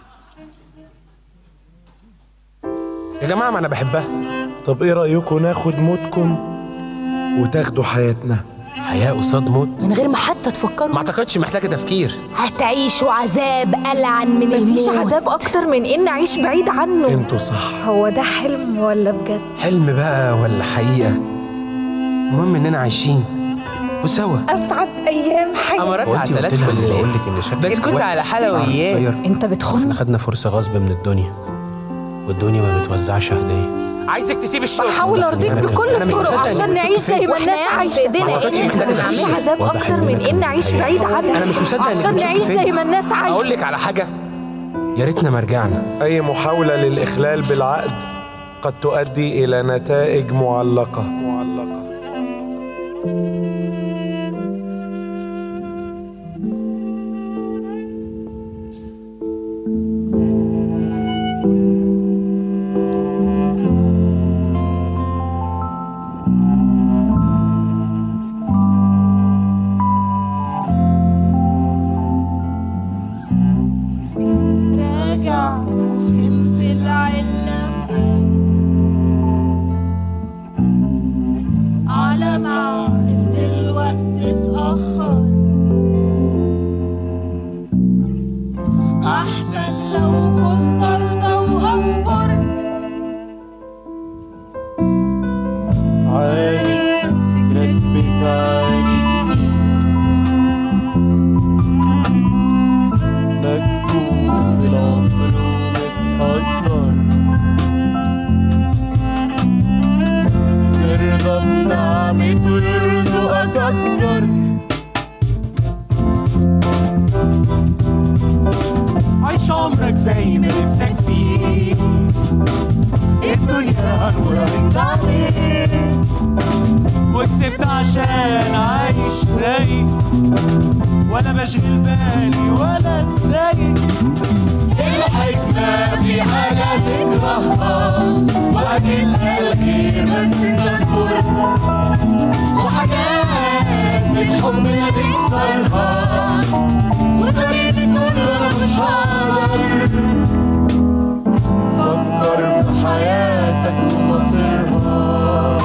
يا جماعة ما أنا بحبها طب إيه رأيكم ناخد موتكم وتاخدوا حياتنا حياة قصاد موت من غير ما حتى تفكروا ما اعتقدش محتاجة تفكير هتعيشوا عذاب ألعن من مفيش الموت عذاب أكتر من إن أعيش بعيد عنه انتوا صح هو ده حلم ولا بجد حلم بقى ولا حقيقة المهم إننا عايشين وسوا أسعد أيام حياتي أمارات عسلات في بقول الليل لك إن شكلك بسكوت وحش. على حلويات. قصير. أنت احنا بتخون خدنا فرصة غصب من الدنيا والدنيا ما بتوزعش هدايا عايزك تسيب الشغل بحاول أرضيك أنا مش- بكل أنا مش الطرق مصدق إنك عشان بتشك نعيش زي فيا. ما الناس عايشة ما أعتقدش محتاجة مفيش تفكير. عذاب واضح أكتر إن من أنا إن أعيش حقيقة. بعيد عنه أنا مش مصدق إنك عشان بتشك نعيش فيا. زي ما الناس عايشة أقول لك على حاجة يا ريتنا ما رجعنا أي محاولة للإخلال بالعقد قد تؤدي إلى نتائج معلقة معلقة راجع وفهمت العلة على ما عرفت الوقت اتأخر أحسن لو كنت أرضى وأصبر بتعاني فكرك بتعاندني مكتوب العمر ومتقدر ترضى بنعمته يرزقك أكتر عيش عمرك زي ما نفسك فيه الدنيا هنورك عليه وكسبت عشان عايش رايق ولا بشغل بالي ولا اتضايق الحكمة في حاجة تكرهها وهتبقى الخير بس تصبر وحاجات بالحب ما تكسرها وطريقي كله أنا مش هقدر فكر في حياتك ومصيرها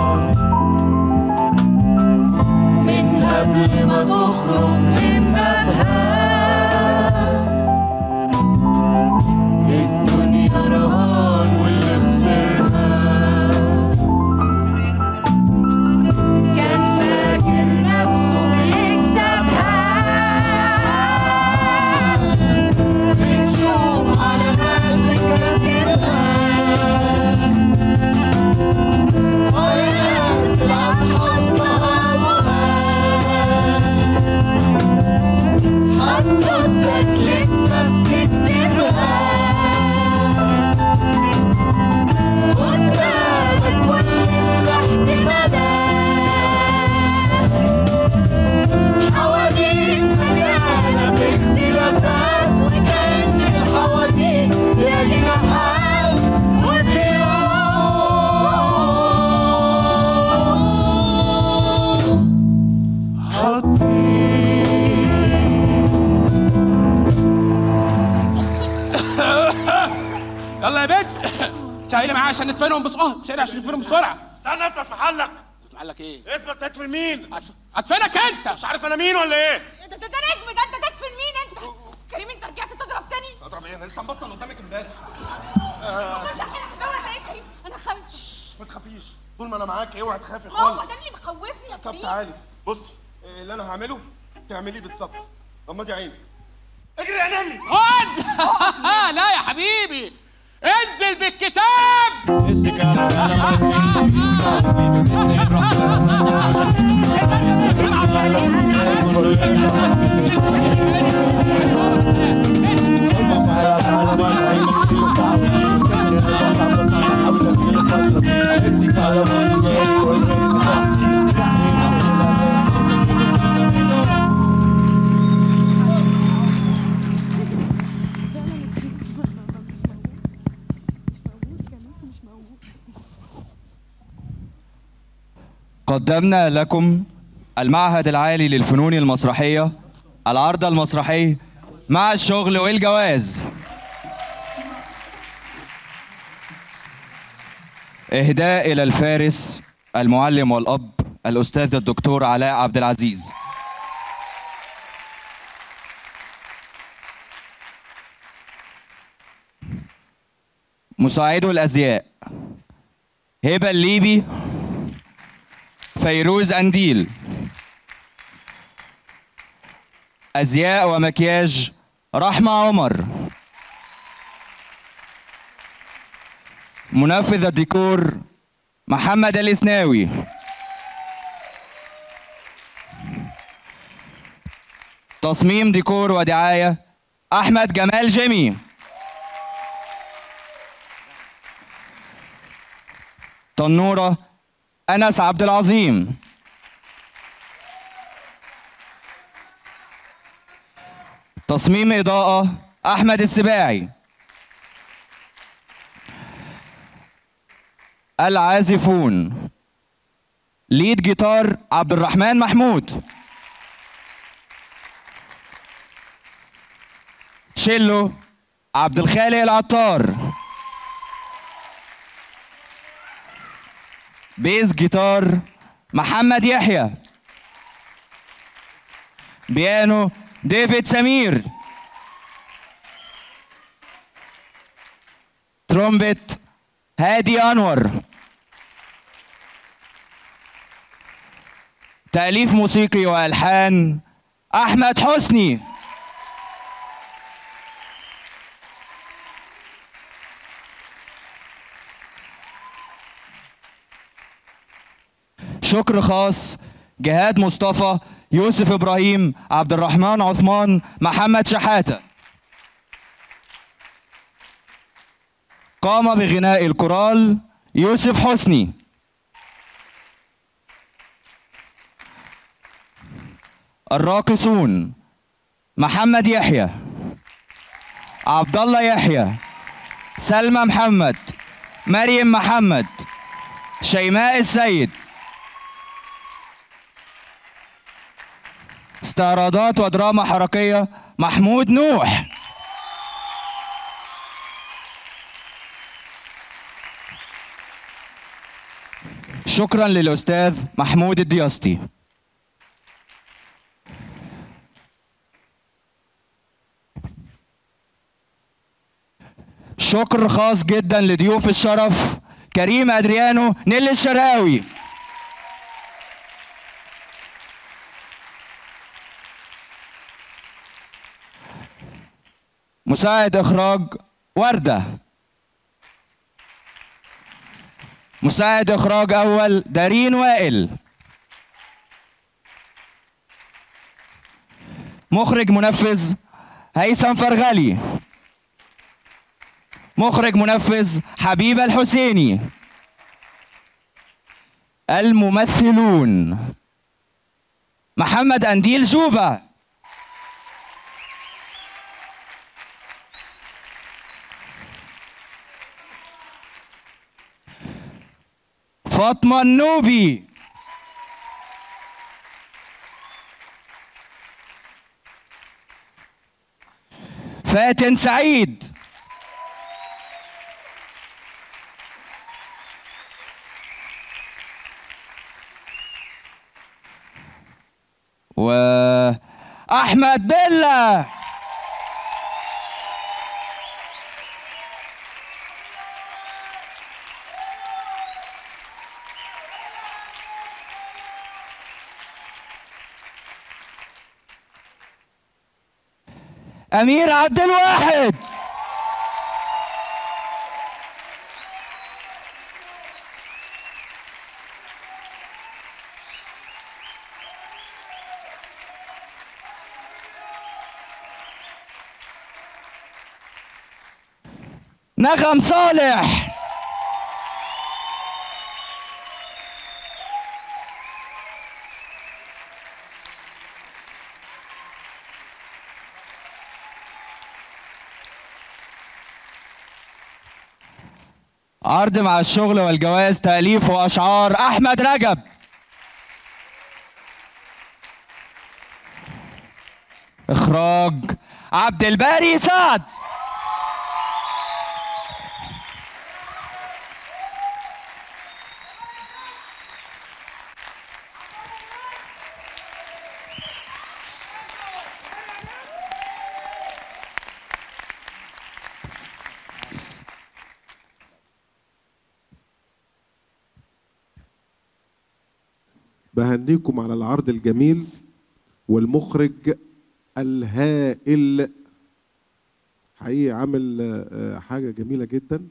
من قبل ما تخرج من بابها الدنيا رهان واللي خسرها كان فاكر نفسه بيكسبها بنشوف علامات بنكتبها هاي ناس تلعب حظها حطتك لسه بتكتبها قدامك كل الاحتمالات حواديت مليانة باختلافات وكأن الحواديت ليها جناحات وفي يلا يا بنت تعالي معايا عشان ندفنهم بس اه تعالي عشان ندفنهم بسرعه استنى اثبت محلك محلك ايه؟ اثبت تدفن مين؟ هدفنك انت مش عارف انا مين ولا ايه؟ ده ده ده نجم ده انت تدفن مين انت كريم انت رجعت تضرب تاني اضرب ايه؟ انا لسه مبطل قدامك امبارح ده ده ولا ايه كريم انا خايف ما تخافيش طول ما انا معاك اوعي تخافي ما هو خالص ده اللي مخوفني يا طب كريم تعالي بصي إيه اللي انا هعمله تعمليه بالظبط غمضي عينك اجري يا نمي اقعد لا يا حبيبي انزل بالكتاب قدمنا لكم المعهد العالي للفنون المسرحية العرض المسرحي مع الشغل والجواز إهداء إلى الفارس المعلم والأب الأستاذ الدكتور علاء عبد العزيز مساعدو الأزياء هبة الليبي فيروز أنديل أزياء ومكياج رحمة عمر منفذ الديكور محمد الإسناوي تصميم ديكور ودعاية أحمد جمال جيمي تنورة أنس عبد العظيم تصميم إضاءة أحمد السباعي العازفون ليد جيتار عبد الرحمن محمود تشيلو عبد الخالق العطار بيز جيتار محمد يحيى بيانو ديفيد سمير ترومبت هادي انور تأليف موسيقي وألحان أحمد حسني شكر خاص جهاد مصطفى يوسف إبراهيم عبد الرحمن عثمان محمد شحاتة قام بغناء الكورال يوسف حسني الراقصون محمد يحيى عبد الله يحيى سلمى محمد مريم محمد شيماء السيد استعراضات ودراما حركية محمود نوح شكرا للأستاذ محمود الدياسطي شكر خاص جدا لضيوف الشرف كريم أدريانو نيل الشراوي مساعد إخراج وردة مساعد إخراج أول دارين وائل مخرج منفذ هيثم فرغلي مخرج منفذ حبيبة الحسيني الممثلون محمد أنديل جوبة فاطمة النوبي فاتن سعيد وأحمد بيلا أمير عبد الواحد نغم صالح عرض مع الشغل والجواز تأليف وأشعار أحمد رجب إخراج عبد الباري سعد بهنيكم على العرض الجميل والمخرج الهائل حقيقي عامل آه، حاجة جميلة جدا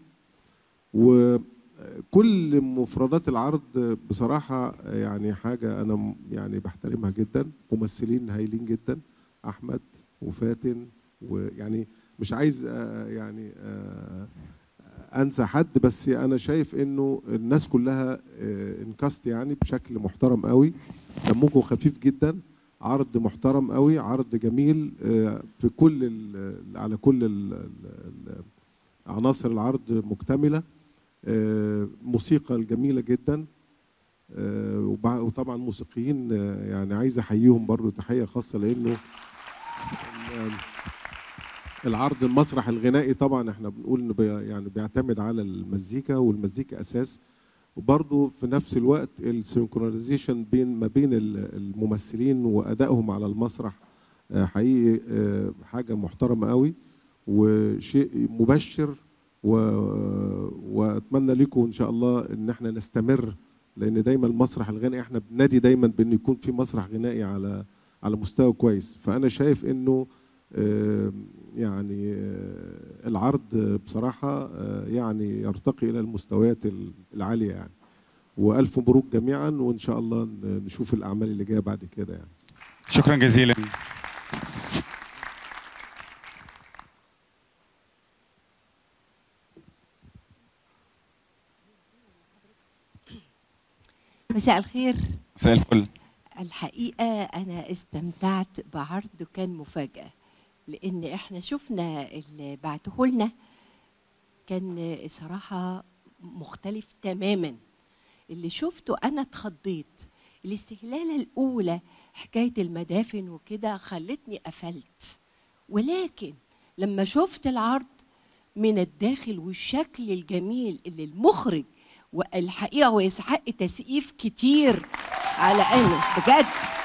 وكل مفردات العرض بصراحة يعني حاجة أنا م- يعني بحترمها جدا ممثلين هايلين جدا أحمد وفاتن ويعني مش عايز آه، يعني آه، انسى حد بس انا شايف انه الناس كلها آه، انكست يعني بشكل محترم قوي دمكم خفيف جدا عرض محترم قوي عرض جميل آه، في كل ال- على كل ال- ال- ال- عناصر العرض مكتمله آه، موسيقى الجميله جدا آه، وبع- وطبعا موسيقيين آه، يعني عايز احييهم برضو تحيه خاصه لانه ال- العرض المسرح الغنائي طبعا احنا بنقول انه بي يعني بيعتمد على المزيكا والمزيكا اساس وبرضه في نفس الوقت السينكرونايزيشن بين ما بين ال- الممثلين وادائهم على المسرح آه، حقيقي آه، حاجه محترمه قوي وشيء مبشر و... واتمنى لكم ان شاء الله ان احنا نستمر لان دايما المسرح الغنائي احنا بنادي دايما بان يكون في مسرح غنائي على على مستوى كويس فانا شايف انه آه، يعني آه، العرض بصراحه آه، يعني يرتقي الى المستويات العاليه يعني والف مبروك جميعا وان شاء الله ن- نشوف الاعمال اللي جايه بعد كده يعني شكرا جزيلا مساء الخير مساء الفل الحقيقة أنا استمتعت بعرض كان مفاجأة لأن إحنا شفنا اللي بعته لنا كان صراحة مختلف تماما اللي شفته أنا اتخضيت الاستهلالة الأولى حكاية المدافن وكده خلتني قفلت ولكن لما شفت العرض من الداخل والشكل الجميل اللي المخرج والحقيقة هو يستحق تسقيف كتير على انه بجد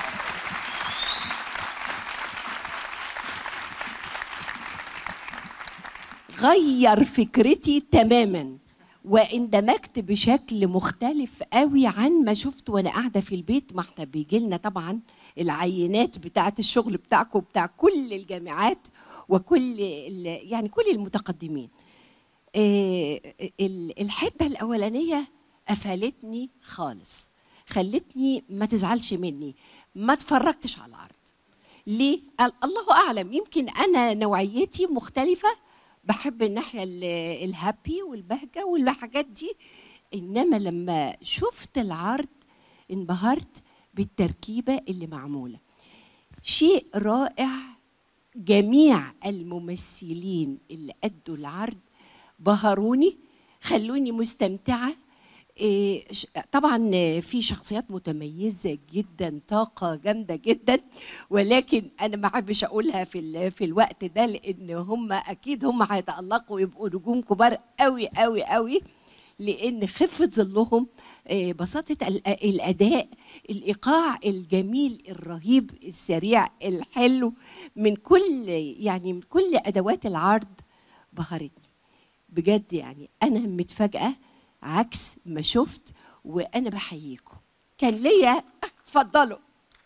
غير فكرتي تماما واندمجت بشكل مختلف قوي عن ما شفت وانا قاعده في البيت ما احنا بيجي لنا طبعا العينات بتاعه الشغل بتاعكم بتاع كل الجامعات وكل ال- يعني كل المتقدمين آه، ال- الحته الاولانيه قفلتني خالص خلتني ما تزعلش مني ما اتفرجتش على العرض ليه ال- الله اعلم يمكن انا نوعيتي مختلفه بحب الناحيه ال- الهابي والبهجه والحاجات دي انما لما شفت العرض انبهرت بالتركيبه اللي معموله شيء رائع جميع الممثلين اللي أدوا العرض بهروني خلوني مستمتعة إيه، ش- طبعا في شخصيات متميزة جدا طاقة جامدة جدا ولكن أنا ما بحبش أقولها في ال- في الوقت ده لأن هم أكيد هم هيتألقوا ويبقوا نجوم كبار قوي قوي قوي لأن خفة ظلهم آه، بساطة ال- الأداء الإيقاع الجميل الرهيب السريع الحلو من كل يعني من كل أدوات العرض بهرتني بجد يعني أنا متفاجئة عكس ما شفت وأنا بحييكم كان ليا اتفضلوا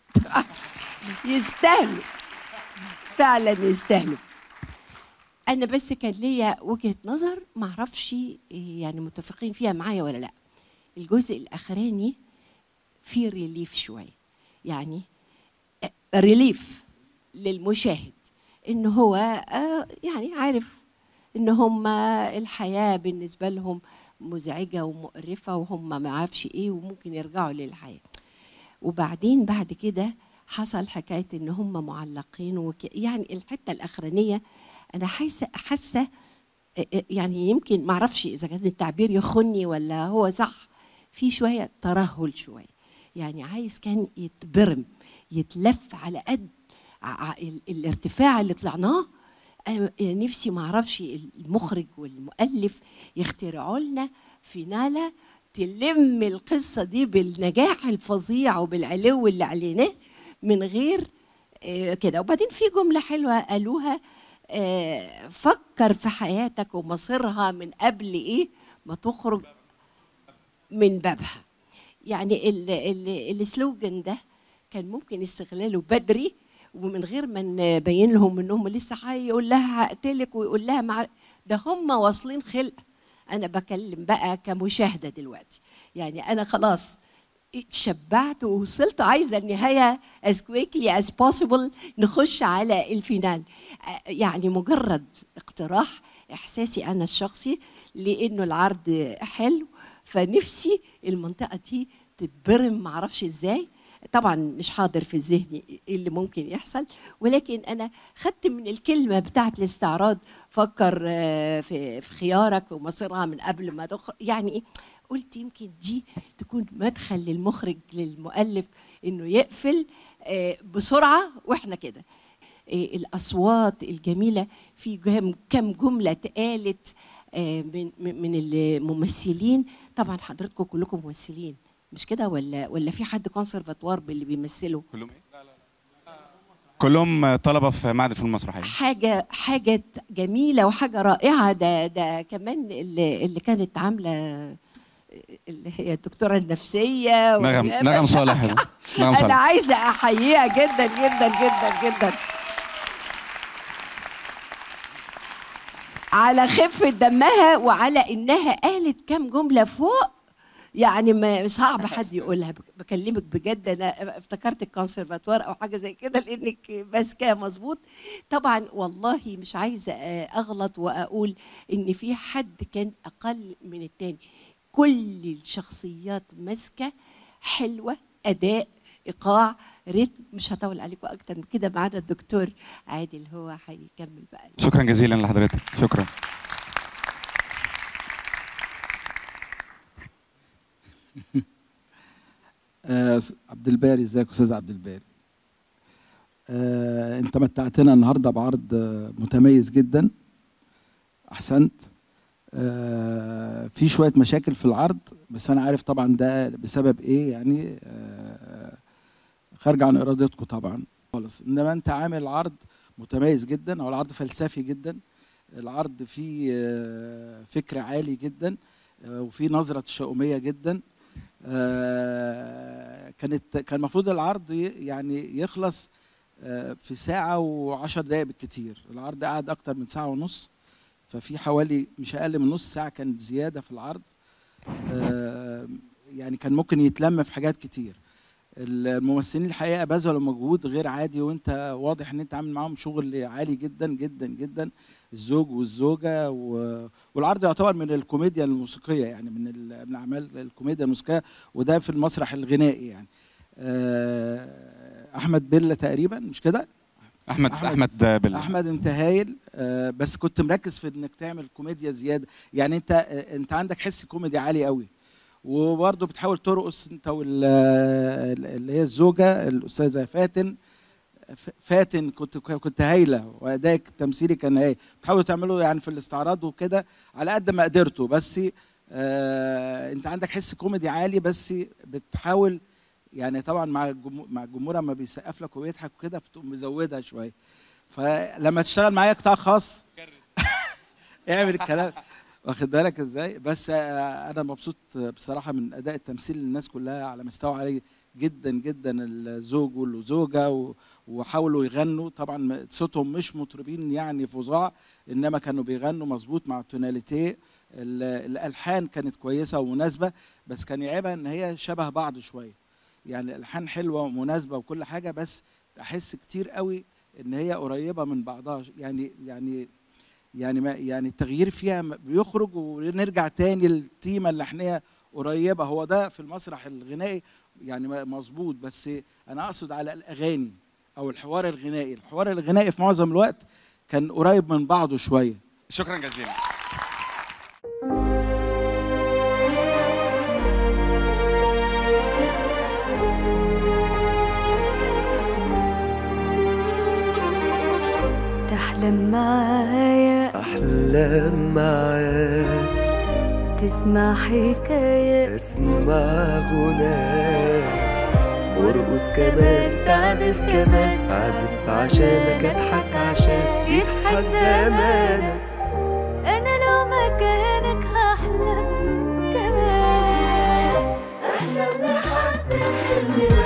يستاهلوا فعلا يستاهلوا انا بس كان ليا وجهه نظر ما اعرفش يعني متفقين فيها معايا ولا لا الجزء الاخراني فيه ريليف شويه يعني ريليف للمشاهد ان هو آه، يعني عارف ان هم الحياه بالنسبه لهم مزعجه ومقرفه وهم ما اعرفش ايه وممكن يرجعوا للحياه وبعدين بعد كده حصل حكايه ان هم معلقين وك... يعني الحته الاخرانيه انا حاسه حاسه يعني يمكن ما اعرفش اذا كان التعبير يخني ولا هو صح في شويه ترهل شويه يعني عايز كان يتبرم يتلف على قد ع- ع- ال- الارتفاع اللي طلعناه أنا نفسي ما اعرفش المخرج والمؤلف يخترعوا لنا فينالة تلم القصة دي بالنجاح الفظيع وبالعلو اللي عليناه من غير آه، كده وبعدين في جملة حلوة قالوها آه، فكر في حياتك ومصيرها من قبل ايه ما تخرج من بابها يعني ال- ال- السلوجن ده كان ممكن استغلاله بدري ومن غير ما نبين لهم انهم لسه هيقول لها هقتلك ويقول لها مع ده هم واصلين خلقه انا بكلم بقى كمشاهده دلوقتي يعني انا خلاص اتشبعت ووصلت عايزه النهايه as quickly as possible نخش على الفينال آه، يعني مجرد اقتراح احساسي انا الشخصي لانه العرض حلو فنفسي المنطقه دي تتبرم معرفش ازاي طبعا مش حاضر في ذهني ايه اللي ممكن يحصل ولكن انا خدت من الكلمه بتاعت الاستعراض فكر آه، في في خيارك ومصيرها من قبل ما تخرج يعني ايه قلت يمكن دي تكون مدخل للمخرج للمؤلف انه يقفل آه، بسرعه واحنا كده آه، الاصوات الجميله في جم- كم جمله اتقالت آه، من من من الممثلين طبعا حضراتكم كلكم ممثلين مش كده ولا ولا في حد كونسرفاتوار باللي بيمثلوا كلهم كلهم طلبه في معهد الفنون المسرحيه حاجه حاجه جميله وحاجه رائعه ده ده كمان اللي, اللي كانت عامله اللي هي الدكتوره النفسيه نغم و- نغم صالح نغم انا صالح عايزه احييها جدا جدا جدا جدا على خفه دمها وعلى انها قالت كام جمله فوق يعني ما صعب حد يقولها بك- بكلمك بجد انا افتكرت الكونسرفاتوار او حاجه زي كده لانك ماسكاها مظبوط طبعا والله مش عايزه آه، اغلط واقول ان في حد كان اقل من التاني كل الشخصيات ماسكه حلوه اداء ايقاع رتم مش هطول عليكم اكتر من كده معانا الدكتور عادل هو هيكمل بقى شكرا جزيلا لحضرتك شكرا آه، أس- عبد الباري ازيك يا استاذ عبد الباري آه، انت متعتنا النهارده بعرض آه، متميز جدا احسنت آه، في شويه مشاكل في العرض بس انا عارف طبعا ده بسبب ايه يعني آه، خارج عن ارادتكم طبعا خالص انما انت عامل عرض متميز جدا هو العرض فلسفي جدا العرض فيه آه، فكر عالي جدا آه، وفيه نظره تشاؤميه جدا آه، كانت كان المفروض العرض ي- يعني يخلص آه، في ساعة وعشر دقايق بالكتير العرض قعد أكتر من ساعة ونص ففي حوالي مش أقل من نص ساعة كانت زيادة في العرض آه، يعني كان ممكن يتلم في حاجات كتير الممثلين الحقيقه بذلوا مجهود غير عادي وانت واضح ان انت عامل معاهم شغل عالي جدا جدا جدا الزوج والزوجه و... والعرض يعتبر من الكوميديا الموسيقيه يعني من ال... من اعمال الكوميديا الموسيقيه وده في المسرح الغنائي يعني آه، احمد بيلا تقريبا مش كده احمد احمد بل احمد انت هايل آه، بس كنت مركز في انك تعمل كوميديا زياده يعني انت آه، انت عندك حس كوميدي عالي قوي وبرضه بتحاول ترقص انت وال اللي هي الزوجه الاستاذه فاتن ف- فاتن كنت كنت هايله وادائك التمثيلي كان هايل بتحاولوا تعملوا يعني في الاستعراض وكده على قد ما قدرتوا بس آه انت عندك حس كوميدي عالي بس بتحاول يعني طبعا مع الجمهور مع الجمهور اما بيسقف لك وبيضحك وكده بتقوم مزودها شويه فلما تشتغل معايا قطاع خاص اعمل الكلام واخد بالك ازاي بس آه، انا مبسوط بصراحه من اداء التمثيل للناس كلها على مستوى عالي جدا جدا الزوج والزوجه و- وحاولوا يغنوا طبعا م- صوتهم مش مطربين يعني فظاع انما كانوا بيغنوا مظبوط مع التوناليتيه ال- الالحان كانت كويسه ومناسبه بس كان يعيبها ان هي شبه بعض شويه يعني الالحان حلوه ومناسبه وكل حاجه بس احس كتير قوي ان هي قريبه من بعضها يعني يعني يعني ما يعني التغيير فيها م- بيخرج ونرجع تاني للتيمه اللحنيه قريبه هو ده في المسرح الغنائي يعني م- مظبوط بس انا اقصد على الاغاني او الحوار الغنائي الحوار الغنائي في معظم الوقت كان قريب من بعضه شويه شكرا جزيلا تحلم معايا أحلام معاك تسمع حكاية اسمع غناك وارقص كمان تعزف كمان اعزف عشانك اضحك عشان يضحك زمانك أنا لو مكانك هحلم كمان أحلم لحد الحلم